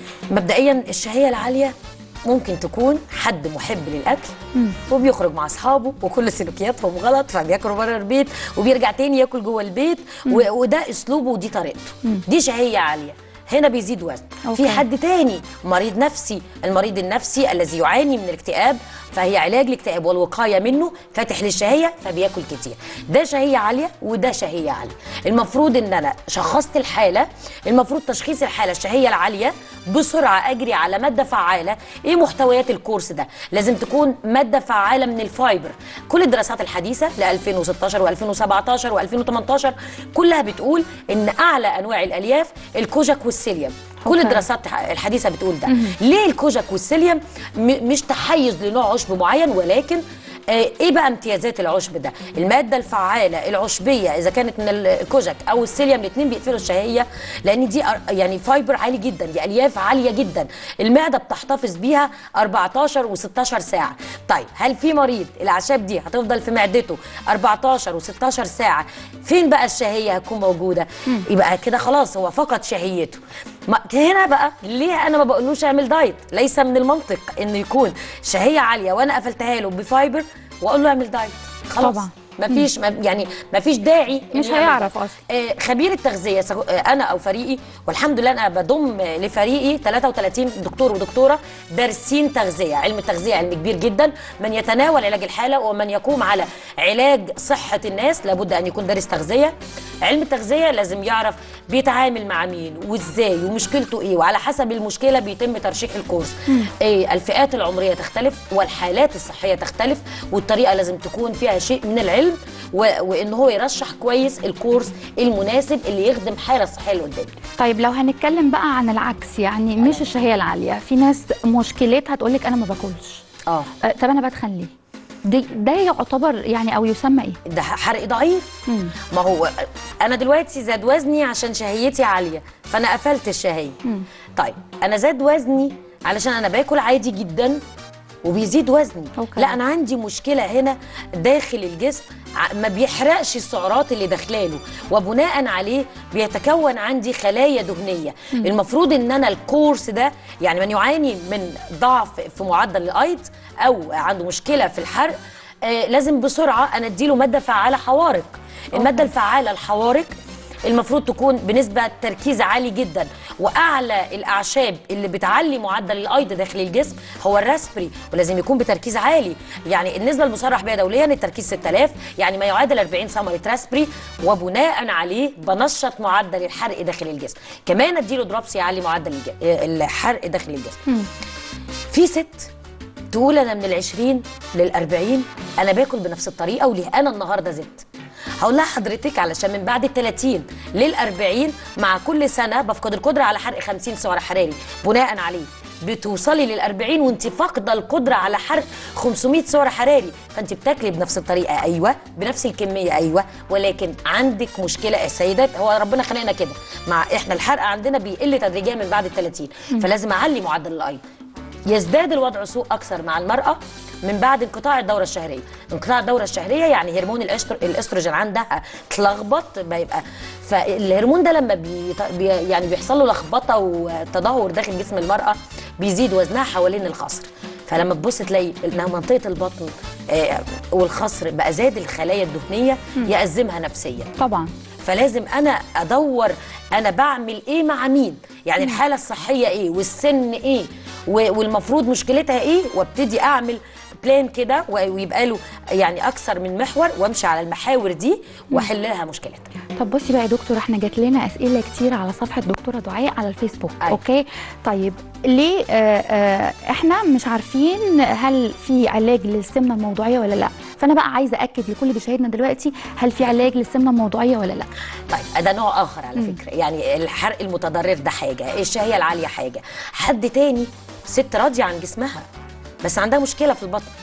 مبدئيا الشهيه العاليه ممكن تكون حد محب للاكل وبيخرج مع اصحابه وكل سلوكياتهم غلط فبياكلوا بره البيت وبيرجع تاني ياكل جوه البيت و- وده اسلوبه ودي طريقته دي شهيه عاليه هنا بيزيد وزن أوكي. في حد تاني مريض نفسي المريض النفسي الذي يعاني من الاكتئاب فهي علاج الاكتئاب والوقايه منه فاتح للشهيه فبياكل كتير ده شهيه عاليه وده شهيه عاليه المفروض ان انا شخصت الحاله المفروض تشخيص الحاله الشهيه العاليه بسرعه اجري على ماده فعاله ايه محتويات الكورس ده لازم تكون ماده فعاله من الفايبر كل الدراسات الحديثه ل 2016 و2017 و2018 كلها بتقول ان اعلى انواع الالياف الكوجاك والسيليوم كل أوكي. الدراسات الحديثه بتقول ده ليه الكوجاك والسيليوم م- مش تحيز لنوع عشب معين ولكن آه، ايه بقى امتيازات العشب ده الماده الفعاله العشبيه اذا كانت من الكوجاك او السيليوم الاثنين بيقفلوا الشهيه لان دي أر- يعني فايبر عالي جدا دي الياف عاليه جدا المعده بتحتفظ بيها 14 و16 ساعه طيب هل في مريض الاعشاب دي هتفضل في معدته 14 و16 ساعه فين بقى الشهيه هتكون موجوده يبقى كده خلاص هو فقد شهيته ما هنا بقى ليه انا ما بقولوش اعمل دايت ليس من المنطق انه يكون شهيه عاليه وانا قفلتها له بفايبر واقول له اعمل دايت خلاص طبعا مفيش ما يعني مفيش داعي إن مش يعمل هيعرف ده. أصلاً. آه، خبير التغذيه سواء- آه، انا او فريقي والحمد لله انا بضم لفريقي 33 دكتور ودكتوره دارسين تغذيه علم التغذيه علم كبير جدا من يتناول علاج الحاله ومن يقوم على علاج صحه الناس لابد ان يكون دارس تغذيه علم التغذيه لازم يعرف بيتعامل مع مين وازاي ومشكلته ايه وعلى حسب المشكله بيتم ترشيح الكورس إيه الفئات العمريه تختلف والحالات الصحيه تختلف والطريقه لازم تكون فيها شيء من العلم و... وان هو يرشح كويس الكورس المناسب اللي يخدم حاله الصحيه اللي قدامي طيب لو هنتكلم بقى عن العكس يعني مش الشهيه العاليه في ناس مشكلتها تقول لك انا ما باكلش اه أه، طب انا بتخن ليه دي ده يعتبر يعني او يسمى ايه ده حرق ضعيف مم. ما هو انا دلوقتي زاد وزني عشان شهيتي عاليه فانا قفلت الشهيه طيب انا زاد وزني علشان انا باكل عادي جدا وبيزيد وزني أوكي. لا انا عندي مشكله هنا داخل الجسم ع- ما بيحرقش السعرات اللي داخلاله وبناء عليه بيتكون عندي خلايا دهنيه المفروض ان انا الكورس ده يعني من يعاني من ضعف في معدل الايض او عنده مشكله في الحرق آه لازم بسرعه انا اديله ماده فعاله حوارق الماده الفعاله الحوارق المفروض تكون بنسبة تركيز عالي جدا وأعلى الأعشاب اللي بتعلي معدل الأيض داخل الجسم هو الراسبري ولازم يكون بتركيز عالي يعني النسبة المصرح بها دوليا التركيز 6000 يعني ما يعادل 40 ثمرة راسبري وبناء عليه بنشط معدل الحرق داخل الجسم كمان اديله دروبس يعلي معدل الج- الحرق داخل الجسم في ست تقول انا من العشرين للأربعين انا باكل بنفس الطريقه وليه انا النهارده زدت هقول لها حضرتك علشان من بعد ال 30 لل 40 مع كل سنه بفقد القدره على حرق 50 سعر حراري بناء عليه بتوصلي لل 40 وانت فاقده القدره على حرق 500 سعر حراري فانت بتاكلي بنفس الطريقه ايوه بنفس الكميه ايوه ولكن عندك مشكله السيدات هو ربنا خلقنا كده مع احنا الحرق عندنا بيقل تدريجيا من بعد ال 30 فلازم اعلي معدل الايض يزداد الوضع سوء اكثر مع المراه من بعد انقطاع الدوره الشهريه انقطاع الدوره الشهريه يعني هرمون الأستر... الاستروجين عندها اتلخبط بيبقى فالهرمون ده لما بي... بي... يعني بيحصل له لخبطه وتدهور داخل جسم المراه بيزيد وزنها حوالين الخصر فلما تبص تلاقي انها منطقه البطن آه والخصر بقى زاد الخلايا الدهنيه يأزمها نفسيا طبعا فلازم انا ادور انا بعمل ايه مع مين يعني الحاله الصحيه ايه والسن ايه و- والمفروض مشكلتها ايه وابتدي اعمل بلان كده و- ويبقى له يعني اكثر من محور وامشي على المحاور دي واحل لها مشكلتها طب بصي بقى يا دكتور احنا جات لنا اسئله كتير على صفحه دكتوره دعاء على الفيسبوك أيوة. اوكي طيب ليه آه آه احنا مش عارفين هل في علاج للسمنه الموضوعيه ولا لا فانا بقى عايزه اكد لكل اللي بيشاهدنا دلوقتي هل في علاج للسمنه الموضوعيه ولا لا طيب ده نوع اخر على فكره يعني الحرق المتضرر ده حاجه الشهيه العاليه حاجه حد تاني ست راضيه عن جسمها بس عندها مشكله في البطن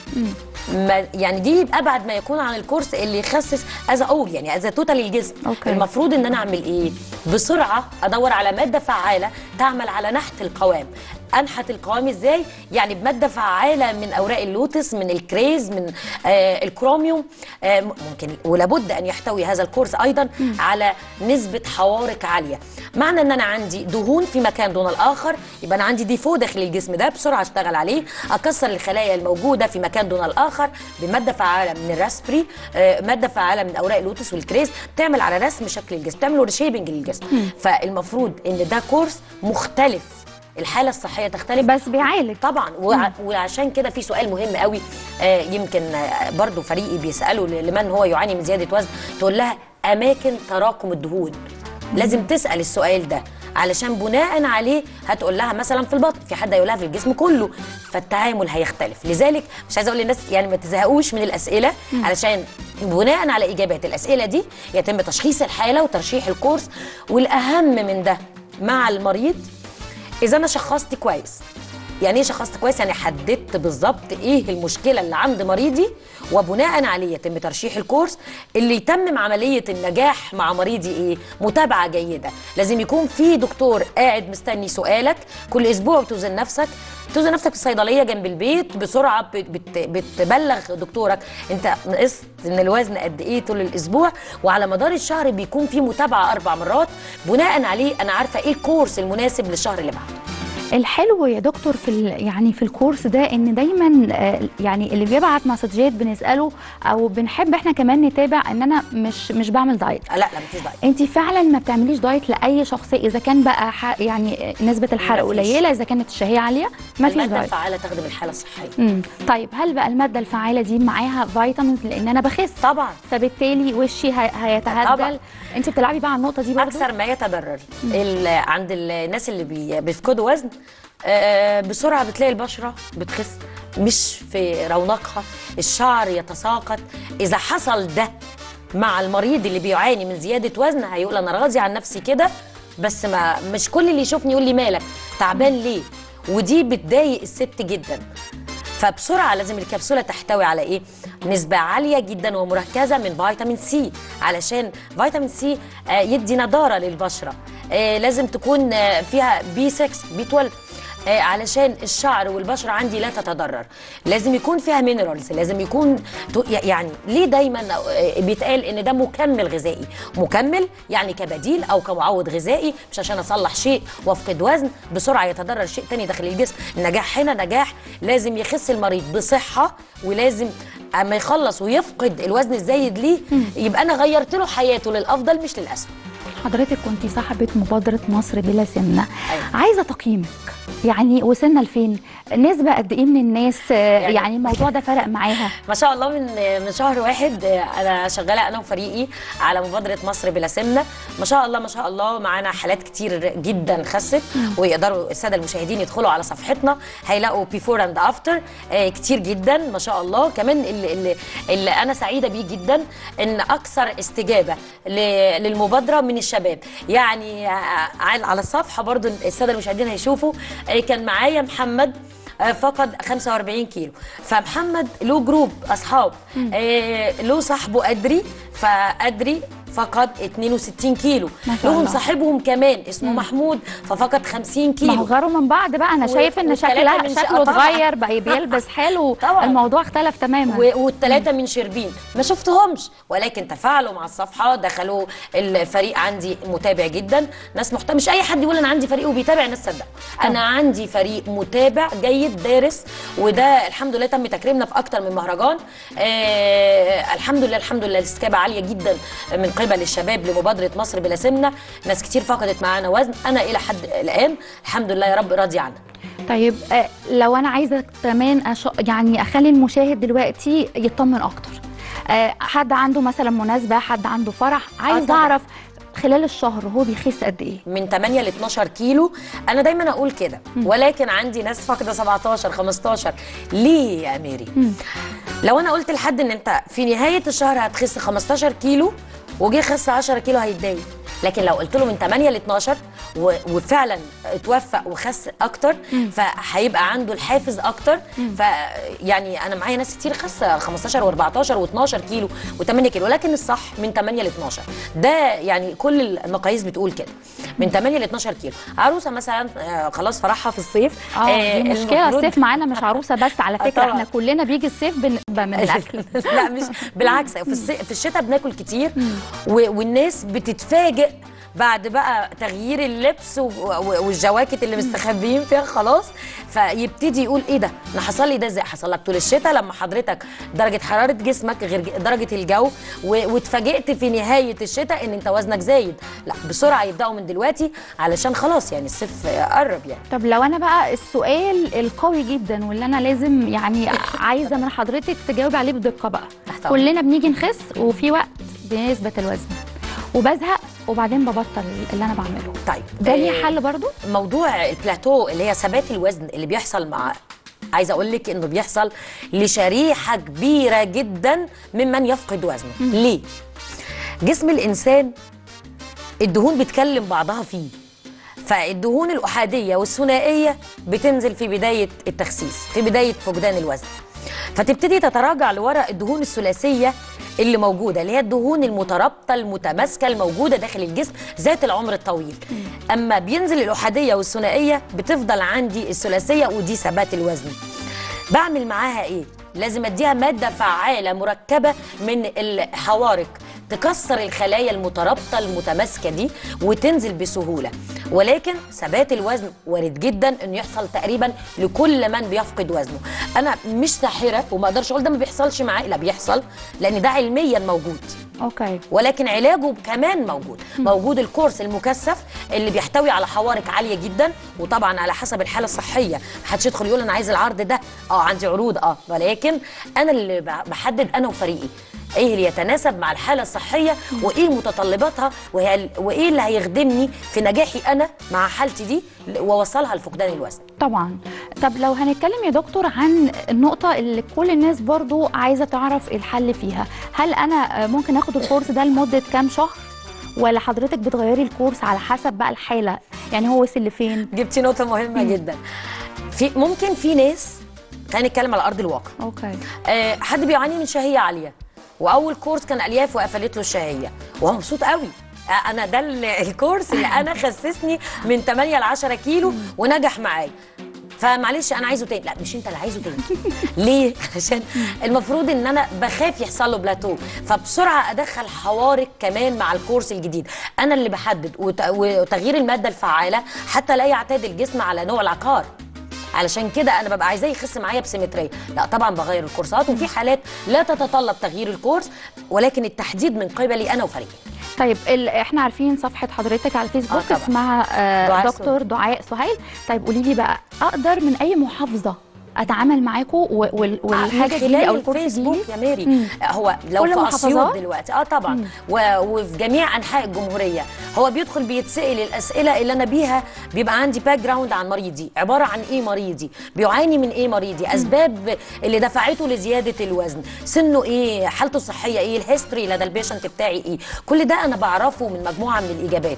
ما يعني دي ابعد ما يكون عن الكورس اللي يخسس از اول يعني از توتال الجسم أوكي. المفروض ان انا اعمل ايه بسرعه ادور على ماده فعاله تعمل على نحت القوام انحت القوام ازاي يعني بماده فعاله من اوراق اللوتس من الكريز من آه الكروميوم آه ممكن ولابد ان يحتوي هذا الكورس ايضا على نسبه حوارق عاليه معنى ان انا عندي دهون في مكان دون الاخر يبقى انا عندي ديفو داخل الجسم ده بسرعه اشتغل عليه اكسر الخلايا الموجوده في مكان دون الاخر بماده فعاله من الراسبري آه ماده فعاله من اوراق اللوتس والكريز تعمل على رسم شكل الجسم تعمل ريشيبنج للجسم فالمفروض ان ده كورس مختلف الحاله الصحيه تختلف بس بيعالج طبعا وع- وعشان كده في سؤال مهم قوي آه، يمكن آه، برضو فريقي بيساله ل- لمن هو يعاني من زياده وزن تقول لها اماكن تراكم الدهون لازم تسال السؤال ده علشان بناء عليه هتقول لها مثلا في البطن في حد هيقول لها في الجسم كله فالتعامل هيختلف لذلك مش عايزه اقول للناس يعني ما تزهقوش من الاسئله علشان بناء على اجابات الاسئله دي يتم تشخيص الحاله وترشيح الكورس والاهم من ده مع المريض اذا انا شخصت كويس يعني ايه شخصت كويس يعني حددت بالظبط ايه المشكله اللي عند مريضي وبناء عليه يتم ترشيح الكورس اللي يتمم عمليه النجاح مع مريضي ايه متابعه جيده لازم يكون في دكتور قاعد مستني سؤالك كل اسبوع بتوزن نفسك توزن نفسك في الصيدليه جنب البيت بسرعه بت- بت- بتبلغ دكتورك انت نقصت من الوزن قد ايه طول الاسبوع وعلى مدار الشهر بيكون في متابعه اربع مرات بناء عليه انا عارفه ايه الكورس المناسب للشهر اللي بعده الحلو يا دكتور في ال- يعني في الكورس ده ان دايما آه، يعني اللي بيبعت مسجات بنساله او بنحب احنا كمان نتابع ان انا مش مش بعمل دايت لا لا مفيش دايت انت فعلا ما بتعمليش دايت لاي شخصيه اذا كان بقى ح- يعني نسبه الحرق مفيش. قليله اذا كانت الشهيه عاليه ما فيش الماده دايت الفعاله تخدم الحاله الصحيه امم طيب هل بقى الماده الفعاله دي معاها فيتامينز لان انا بخس طبعا فبالتالي وشي هي- طبعاً. هيتهدل انت بتلعبي بقى على النقطه دي برضه اكثر ما يتضرر ال- عند الناس اللي بي- بيفقدوا وزن آه، بسرعه بتلاقي البشره بتخس مش في رونقها الشعر يتساقط اذا حصل ده مع المريض اللي بيعاني من زياده وزن هيقول انا راضي عن نفسي كده بس ما مش كل اللي يشوفني يقول لي مالك تعبان ليه ودي بتضايق الست جدا فبسرعه لازم الكبسوله تحتوي على ايه نسبه عاليه جدا ومركزه من فيتامين سي علشان فيتامين سي آه، يدي نضاره للبشره آه، لازم تكون آه، فيها بي 6 بي 12 آه، علشان الشعر والبشره عندي لا تتضرر لازم يكون فيها مينرالز لازم يكون تو- يعني ليه دايما آه، بيتقال ان ده مكمل غذائي مكمل يعني كبديل او كمعوض غذائي مش عشان اصلح شيء وافقد وزن بسرعه يتضرر شيء تاني داخل الجسم النجاح هنا نجاح لازم يخس المريض بصحه ولازم اما يخلص ويفقد الوزن الزايد ليه يبقى انا غيرت له حياته للافضل مش للاسوء حضرتك كنت صاحبة مبادرة مصر بلا سمنة أيوة. عايزة تقييمك يعني وصلنا لفين نسبة قد ايه من الناس آه، يعني- يعني الموضوع ده فرق معاها ما شاء الله من من شهر واحد آه، انا شغاله انا وفريقي على مبادره مصر بلا سمنه ما شاء الله ما شاء الله معانا حالات كتير جدا خست ويقدروا الساده المشاهدين يدخلوا على صفحتنا هيلاقوا بيفور اند افتر كتير جدا ما شاء الله كمان اللي, اللي, اللي انا سعيده بيه جدا ان اكثر استجابه ل- للمبادره من الشباب يعني آه، على على الصفحه برضو الساده المشاهدين هيشوفوا آه، كان معايا محمد آه، فقد 45 كيلو فمحمد له جروب اصحاب آه، له صاحبه ادري فادري فقد 62 كيلو ما شاء لهم الله. صاحبهم كمان اسمه محمود ففقد 50 ما هو كيلو غاروا من بعض بقى انا و- شايف ان والتلاتة شكلها من شكله طبعاً. اتغير بقى بيلبس حلو طبعاً. الموضوع اختلف تماما و- والثلاثه من شربين ما شفتهمش ولكن تفاعلوا مع الصفحه دخلوا الفريق عندي متابع جدا ناس محترمه مش اي حد يقول انا عندي فريق وبيتابع الناس تصدق انا عندي فريق متابع جيد دارس وده الحمد لله تم تكريمنا في اكتر من مهرجان آه الحمد لله الحمد لله الاستجابه عاليه جدا من قبل الشباب لمبادره مصر بلا سمنه ناس كتير فقدت معانا وزن انا الى حد الان الحمد لله يا رب راضي عنها طيب آه، لو انا عايزه كمان أش... يعني اخلي المشاهد دلوقتي يطمن اكتر آه، حد عنده مثلا مناسبه حد عنده فرح عايز طبعاً. اعرف خلال الشهر هو بيخس قد ايه من 8 ل 12 كيلو انا دايما اقول كده ولكن عندي ناس فاقده 17 15 ليه يا ميري لو انا قلت لحد ان انت في نهايه الشهر هتخس 15 كيلو وجه خس 10 كيلو هيتضايق لكن لو قلت له من 8 ل 12 و- وفعلا اتوفق وخس اكتر فهيبقى عنده الحافز اكتر فيعني انا معايا ناس كتير خاسه 15 و14 و12 كيلو و8 كيلو ولكن الصح من 8 ل 12 ده يعني كل المقاييس بتقول كده من 8 ل 12 كيلو عروسه مثلا آه، خلاص فرحها في الصيف اه دي مشكله المفروض- الصيف معانا مش عروسه بس على آه، فكره طبعاً. احنا كلنا بيجي الصيف بنبقى من الاكل لا مش بالعكس في الصي... في الشتاء بناكل كتير و... والناس بتتفاجئ بعد بقى تغيير اللبس و... و... والجواكت اللي مستخبيين فيها خلاص فيبتدي يقول ايه ده انا حصل لي ده ازاي حصل لك طول الشتاء لما حضرتك درجه حراره جسمك غير ج- درجه الجو و... واتفاجئت في نهايه الشتاء ان انت وزنك زايد لا بسرعه يبداوا من دلوقتي علشان خلاص يعني الصيف قرب يعني طب لو انا بقى السؤال القوي جدا واللي انا لازم يعني عايزه من حضرتك تجاوبي عليه بدقه بقى تحت أمرك. كلنا بنيجي نخس وفي وقت بنثبت الوزن وبزهق وبعدين ببطل اللي انا بعمله طيب ده ليه آه، حل برضو موضوع البلاتو اللي هي ثبات الوزن اللي بيحصل مع عايزه اقول لك انه بيحصل لشريحه كبيره جدا ممن يفقد وزنه ليه جسم الانسان الدهون بتكلم بعضها فيه فالدهون الاحاديه والثنائيه بتنزل في بدايه التخسيس في بدايه فقدان الوزن فتبتدي تتراجع لورا الدهون الثلاثيه اللي موجوده اللي هي الدهون المترابطه المتماسكه الموجوده داخل الجسم ذات العمر الطويل اما بينزل الاحاديه والثنائيه بتفضل عندي الثلاثيه ودي ثبات الوزن بعمل معاها ايه لازم اديها ماده فعاله مركبه من الحوارق تكسر الخلايا المترابطه المتماسكه دي وتنزل بسهوله ولكن ثبات الوزن وارد جدا انه يحصل تقريبا لكل من بيفقد وزنه انا مش ساحره وما اقدرش اقول ده ما بيحصلش معايا لا بيحصل لان ده علميا موجود اوكي ولكن علاجه كمان موجود موجود الكورس المكثف اللي بيحتوي على حوارق عاليه جدا وطبعا على حسب الحاله الصحيه محدش يدخل يقول انا عايز العرض ده اه عندي عروض اه ولكن انا اللي بحدد انا وفريقي ايه اللي يتناسب مع الحاله الصحيه وايه متطلباتها وهي وايه اللي هيخدمني في نجاحي انا مع حالتي دي واوصلها لفقدان الوزن طبعا طب لو هنتكلم يا دكتور عن النقطة اللي كل الناس برضو عايزة تعرف الحل فيها هل أنا ممكن أخد الكورس ده لمدة كام شهر ولا حضرتك بتغيري الكورس على حسب بقى الحالة يعني هو وصل لفين جبتي نقطه مهمه جدا في ممكن في ناس خلينا نتكلم على ارض الواقع اوكي آه، حد بيعاني من شهيه عاليه واول كورس كان الياف وقفلت له الشهيه وهو مبسوط قوي آه، انا ده ال- الكورس اللي انا خسسني من 8 ل 10 كيلو ونجح معايا فمعلش انا عايزه تاني لا مش انت اللي عايزه تاني ليه عشان المفروض ان انا بخاف يحصل له بلاتو فبسرعه ادخل حوارق كمان مع الكورس الجديد انا اللي بحدد وت- وتغيير الماده الفعاله حتى لا يعتاد الجسم على نوع العقار علشان كده انا ببقى عايزاه يخس معايا بسيمتريه لا طبعا بغير الكورسات وفي حالات لا تتطلب تغيير الكورس ولكن التحديد من قبلي انا وفريقي طيب ال... احنا عارفين صفحة حضرتك على الفيسبوك آه طبعا. اسمها آه دعاء دكتور دعاء سهيل طيب قولي لي بقى اقدر من اي محافظة اتعامل معاكم و... وال... والحاجة من دي خلال او الكورس الفيسبوك دي يا ماري مم. هو لو كل في اسيوط المحافظات؟ دلوقتي اه طبعا و... وفي جميع انحاء الجمهوريه هو بيدخل بيتسال الاسئله اللي انا بيها بيبقى عندي باك جراوند عن مريضي عباره عن ايه مريضي بيعاني من ايه مريضي اسباب اللي دفعته لزياده الوزن سنه ايه حالته الصحيه ايه الهيستوري لدى البيشنت بتاعي ايه كل ده انا بعرفه من مجموعه من الاجابات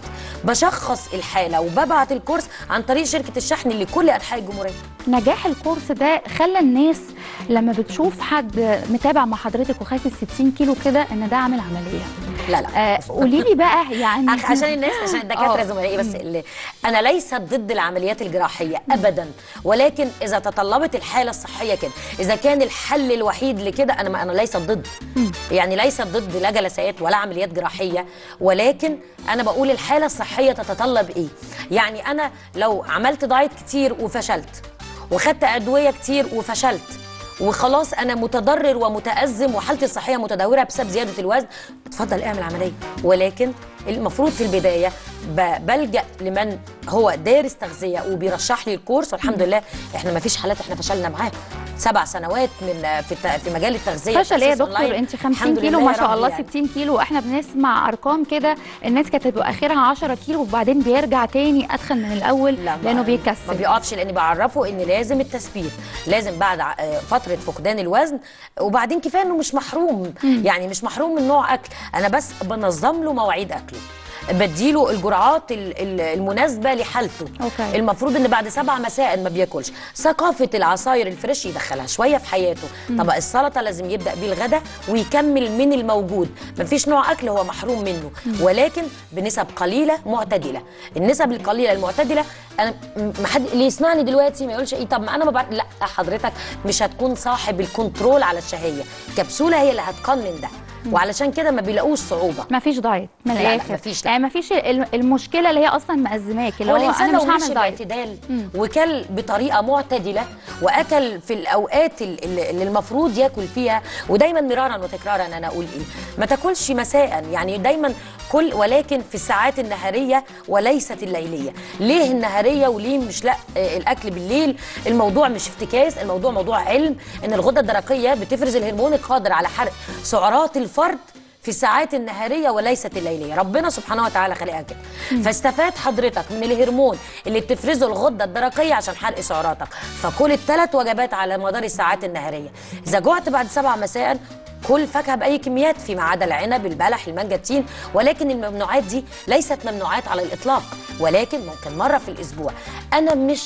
بشخص الحاله وببعت الكورس عن طريق شركه الشحن لكل انحاء الجمهوريه نجاح الكورس ده خلى الناس لما بتشوف حد متابع مع حضرتك وخاسس 60 كيلو كده ان ده عامل عمليه لا لا آه قولي لي بقى يعني عش- عشان الناس عشان الدكاتره آه. زملائي بس اللي انا ليست ضد العمليات الجراحيه ابدا ولكن اذا تطلبت الحاله الصحيه كده اذا كان الحل الوحيد لكده انا ما انا ليست ضد يعني ليست ضد لا جلسات ولا عمليات جراحيه ولكن انا بقول الحاله الصحيه تتطلب ايه يعني انا لو عملت دايت كتير وفشلت وخدت ادويه كتير وفشلت وخلاص انا متضرر ومتازم وحالتي الصحيه متدهوره بسبب زياده الوزن اتفضل اعمل عمليه ولكن المفروض في البدايه ب- بلجا لمن هو دارس تغذيه وبيرشح لي الكورس والحمد لله احنا ما فيش حالات احنا فشلنا معاه سبع سنوات من في الت- في مجال التغذيه فشل ايه يا التخسيس دكتور أونلاين. انت 50 الحمد كيلو لله ما يا شاء رب الله يعني. 60 كيلو احنا بنسمع ارقام كده الناس كانت بتبقى اخرها 10 كيلو وبعدين بيرجع تاني اتخن من الاول لا ما- لانه ما بيكسل بيقفش لاني بعرفه ان لازم التثبيت لازم بعد ع- آه، فتره فقدان الوزن وبعدين كفايه انه مش محروم يعني مش محروم من نوع اكل انا بس بنظم له مواعيد اكله بديله الجرعات ال- ال- المناسبه لحالته أوكي. المفروض ان بعد سبعة مساء ما بياكلش ثقافه العصاير الفريش يدخلها شويه في حياته طبق السلطه لازم يبدا بيه الغداء ويكمل من الموجود مفيش نوع اكل هو محروم منه ولكن بنسب قليله معتدله النسب القليله المعتدله انا م- ما حد اللي يسمعني دلوقتي ما يقولش ايه طب ما انا ما بعرف لا حضرتك مش هتكون صاحب الكنترول على الشهيه كبسوله هي اللي هتقنن ده وعلشان كده ما بيلاقوش صعوبه ما فيش دايت من لا، لا، الاخر مفيش، لا. يعني ما فيش المشكله اللي هي اصلا مأزماك اللي هو هو الانسان انا لو مش مشي هعمل دايت باعتدال وكل بطريقه معتدله واكل في الاوقات ال- ال- اللي المفروض ياكل فيها ودايما مرارا وتكرارا انا اقول ايه ما تاكلش مساء يعني دايما كل ولكن في الساعات النهاريه وليست الليليه ليه النهاريه وليه مش لا آه، الاكل بالليل الموضوع مش افتكاس الموضوع موضوع علم ان الغده الدرقيه بتفرز الهرمون القادر على حرق سعرات الفرد في الساعات النهاريه وليست الليليه ربنا سبحانه وتعالى خلقها كده فاستفاد حضرتك من الهرمون اللي بتفرزه الغده الدرقيه عشان حرق سعراتك فكل الثلاث وجبات على مدار الساعات النهاريه اذا جوعت بعد سبعة مساء كل فاكهه باي كميات فيما عدا العنب البلح المانجا التين ولكن الممنوعات دي ليست ممنوعات على الاطلاق ولكن ممكن مره في الاسبوع انا مش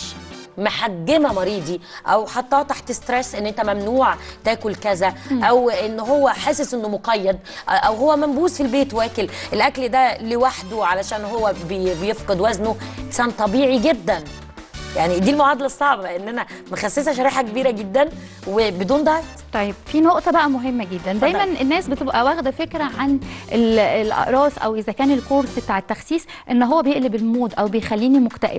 محجمه مريضي او حطاه تحت ستريس ان انت ممنوع تاكل كذا او ان هو حاسس انه مقيد او هو منبوس في البيت واكل الاكل ده لوحده علشان هو بي- بيفقد وزنه انسان طبيعي جدا يعني دي المعادله الصعبه ان انا مخسسه شريحه كبيره جدا وبدون دايت طيب في نقطة بقى مهمة جدا دايما الناس بتبقى واخدة فكرة عن ال- الأقراص أو إذا كان الكورس بتاع التخسيس إن هو بيقلب المود أو بيخليني مكتئب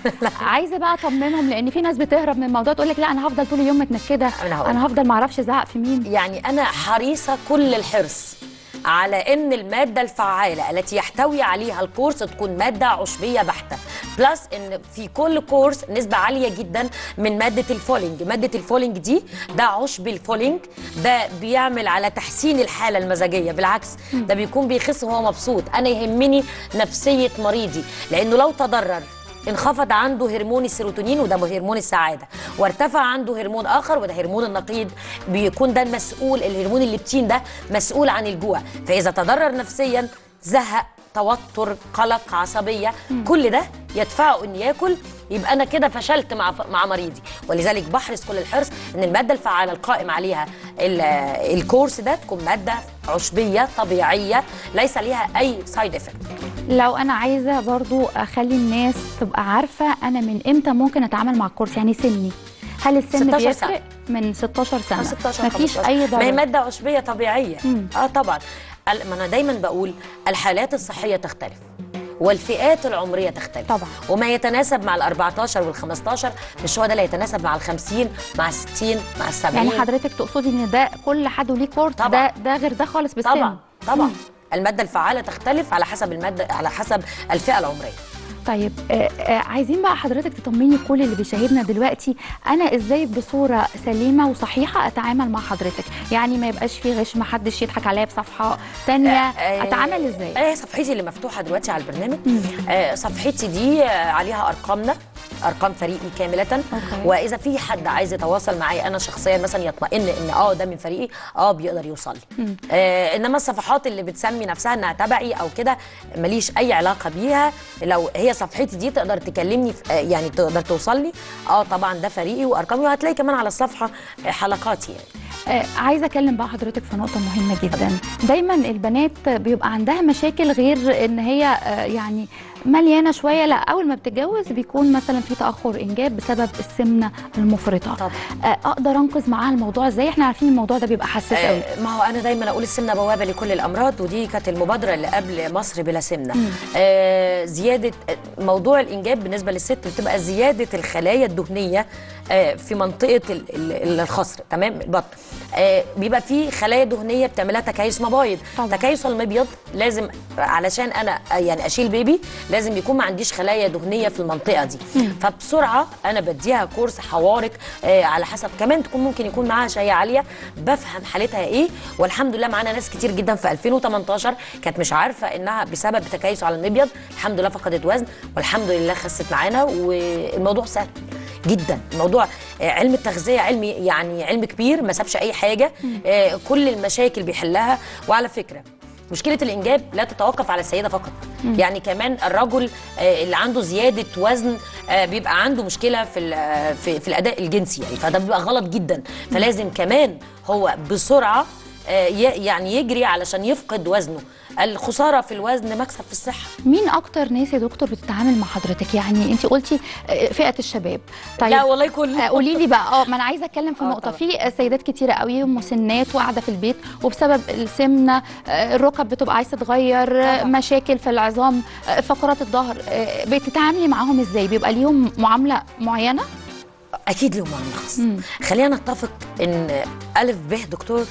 عايزة بقى أطمنهم لأن في ناس بتهرب من الموضوع تقول لك لا أنا هفضل طول اليوم متنكدة أنا هقول. أنا هفضل معرفش أزعق في مين يعني انا حريصه كل الحرص على ان الماده الفعاله التي يحتوي عليها الكورس تكون ماده عشبيه بحته بلس ان في كل كورس نسبه عاليه جدا من ماده الفولينج ماده الفولينج دي ده عشب الفولينج ده بيعمل على تحسين الحاله المزاجيه بالعكس ده بيكون بيخس وهو مبسوط انا يهمني نفسيه مريضي لانه لو تضرر انخفض عنده هرمون السيروتونين وده هرمون السعاده وارتفع عنده هرمون اخر وده هرمون النقيض بيكون ده المسؤول الهرمون الليبتين ده مسؤول عن الجوع فاذا تضرر نفسيا زهق توتر قلق عصبيه كل ده يدفعه ان ياكل يبقى انا كده فشلت مع مع مريضي ولذلك بحرص كل الحرص ان الماده الفعاله القائم عليها ال- الكورس ده تكون ماده عشبيه طبيعيه ليس ليها اي سايد افكت لو أنا عايزة برضو أخلي الناس تبقى عارفة أنا من إمتى ممكن أتعامل مع الكورس يعني سني هل السن 16 بيفرق سنة. من 16 سنة 16 مفيش 15. أي ما هي ضرر ماده عشبيه طبيعيه مم. اه طبعا ال- ما انا دايما بقول الحالات الصحيه تختلف والفئات العمريه تختلف طبعا. وما يتناسب مع ال 14 وال 15 مش هو ده اللي يتناسب مع ال 50 مع ال 60 مع ال 70 يعني حضرتك تقصدي ان ده كل حد وليه كورس طبعا. ده ده غير ده خالص بالسن طبعا طبعا مم. الماده الفعاله تختلف على حسب الماده على حسب الفئه العمريه طيب آه آه عايزين بقى حضرتك تطمني كل اللي بيشاهدنا دلوقتي انا ازاي بصوره سليمه وصحيحه اتعامل مع حضرتك يعني ما يبقاش في غش ما حدش يضحك عليا بصفحه تانية آه، اتعامل ازاي آه صفحتي اللي مفتوحه دلوقتي على البرنامج مم. آه صفحتي دي آه عليها ارقامنا ارقام فريقي كامله أوكي. واذا في حد عايز يتواصل معايا انا شخصيا مثلا يطمئن ان اه ده من فريقي اه بيقدر يوصل لي مم. آه انما الصفحات اللي بتسمي نفسها انها تبعي او كده ماليش اي علاقه بيها لو هي صفحتي دي تقدر تكلمني في آه يعني تقدر توصل لي اه طبعا ده فريقي وارقامي وهتلاقي كمان على الصفحه آه حلقاتي يعني آه عايزه اكلم بقى حضرتك في نقطه مهمه جدا دايما البنات بيبقى عندها مشاكل غير ان هي آه يعني مليانه شويه لا اول ما بتتجوز بيكون مثلا في تاخر انجاب بسبب السمنه المفرطه طبعا. آه اقدر انقذ معاها الموضوع ازاي احنا عارفين الموضوع ده بيبقى حساس قوي آه، ما هو انا دايما اقول السمنه بوابه لكل الامراض ودي كانت المبادره اللي قبل مصر بلا سمنه مم. آه زياده آه، موضوع الانجاب بالنسبه للست بتبقى زياده الخلايا الدهنيه آه في منطقه ال- ال- الخصر تمام البطن آه بيبقى في خلايا دهنيه بتعملها تكيس مبايض طبعا. تكيس المبيض لازم علشان انا آه، يعني اشيل بيبي لازم يكون ما عنديش خلايا دهنيه في المنطقه دي فبسرعه انا بديها كورس حوارق آه على حسب كمان تكون ممكن يكون معاها شهيه عاليه بفهم حالتها ايه والحمد لله معانا ناس كتير جدا في 2018 كانت مش عارفه انها بسبب تكيس على المبيض الحمد لله فقدت وزن والحمد لله خست معانا والموضوع سهل جدا الموضوع آه، علم التغذيه علم يعني علم كبير ما سابش اي حاجه آه، كل المشاكل بيحلها وعلى فكره مشكله الانجاب لا تتوقف على السيده فقط يعني كمان الرجل آه، اللي عنده زياده وزن آه، بيبقى عنده مشكله في ال- آه، في, في الاداء الجنسي يعني فده بيبقى غلط جدا فلازم كمان هو بسرعه آه، ي- يعني يجري علشان يفقد وزنه الخساره في الوزن مكسب في الصحه مين اكتر ناس يا دكتور بتتعامل مع حضرتك يعني انت قلتي آه، فئه الشباب طيب لا والله كل آه، قولي لي بقى اه ما انا عايزه اتكلم في آه، نقطه طبعا. في سيدات كتيره قوي مسنات وقاعده في البيت وبسبب السمنه آه، الركب بتبقى عايزه تتغير آه، طبعا. مشاكل في العظام آه، فقرات الظهر آه، بتتعاملي معاهم ازاي بيبقى ليهم معامله معينه اكيد لهم معنى خاص مم. خلينا نتفق ان الف ب دكتور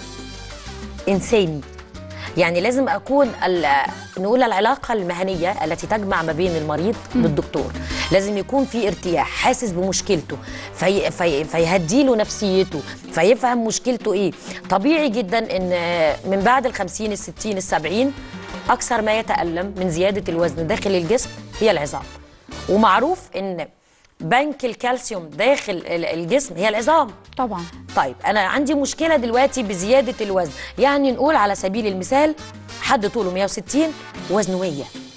انساني يعني لازم اكون ال- نقول العلاقه المهنيه التي تجمع ما بين المريض بالدكتور لازم يكون في ارتياح حاسس بمشكلته في في فيهدي له نفسيته فيفهم مشكلته ايه طبيعي جدا ان من بعد ال 50 ال 60 ال 70 اكثر ما يتالم من زياده الوزن داخل الجسم هي العظام ومعروف ان بنك الكالسيوم داخل ال- الجسم هي العظام طبعا طيب انا عندي مشكله دلوقتي بزياده الوزن يعني نقول على سبيل المثال حد طوله 160 وزنه 100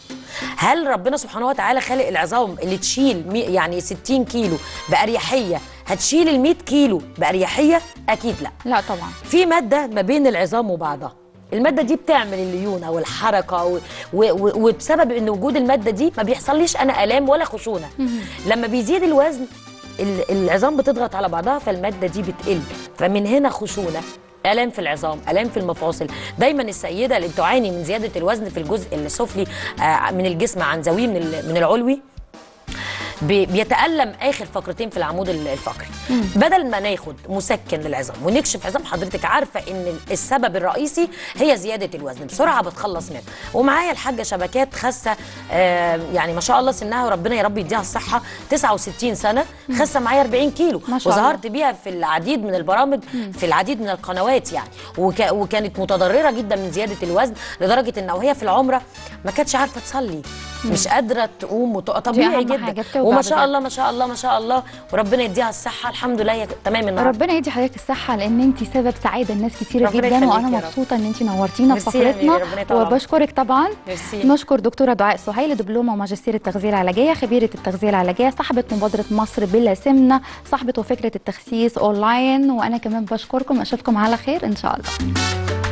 هل ربنا سبحانه وتعالى خالق العظام اللي تشيل مي- يعني 60 كيلو باريحيه هتشيل ال 100 كيلو باريحيه اكيد لا لا طبعا في ماده ما بين العظام وبعضها الماده دي بتعمل الليونه والحركه و... و... و... وبسبب ان وجود الماده دي ما بيحصليش انا الام ولا خشونه لما بيزيد الوزن ال- العظام بتضغط على بعضها فالماده دي بتقل فمن هنا خشونه الام في العظام الام في المفاصل دايما السيده اللي بتعاني من زياده الوزن في الجزء السفلي آه، من الجسم عن ذويه من ال- من العلوي بي- بيتألم آخر فقرتين في العمود ال- الفقري بدل ما ناخد مسكن للعظام ونكشف عظام حضرتك عارفة إن السبب الرئيسي هي زيادة الوزن بسرعة بتخلص منه ومعايا الحاجة شبكات خاسة آه يعني ما شاء الله سنها وربنا يا رب يديها الصحة 69 سنة خاسة معايا 40 كيلو ما شاء الله. وظهرت بيها في العديد من البرامج في العديد من القنوات يعني وك وكانت متضررة جدا من زيادة الوزن لدرجة إن وهي في العمرة ما كانتش عارفة تصلي مش قادرة تقوم وتقع طبيعي أهم حاجة جدا بتوجع وما شاء بجد. الله ما شاء الله ما شاء الله وربنا يديها الصحه الحمد لله هي تمام النهارده ربنا يدي حضرتك الصحة لأن أنت سبب سعادة الناس كتيرة ربنا جدا يخليك وأنا يا رب. مبسوطة إن أنت نورتينا في ميرسي يا أميرة، ربنا فقرتنا يطول عمرك. وبشكرك طبعا ميرسي نشكر دكتورة دعاء سهيل دبلومة وماجستير التغذية العلاجية خبيرة التغذية العلاجية صاحبة مبادرة مصر بلا سمنة صاحبة وفكرة التخسيس أونلاين وأنا كمان بشكركم أشوفكم على خير إن شاء الله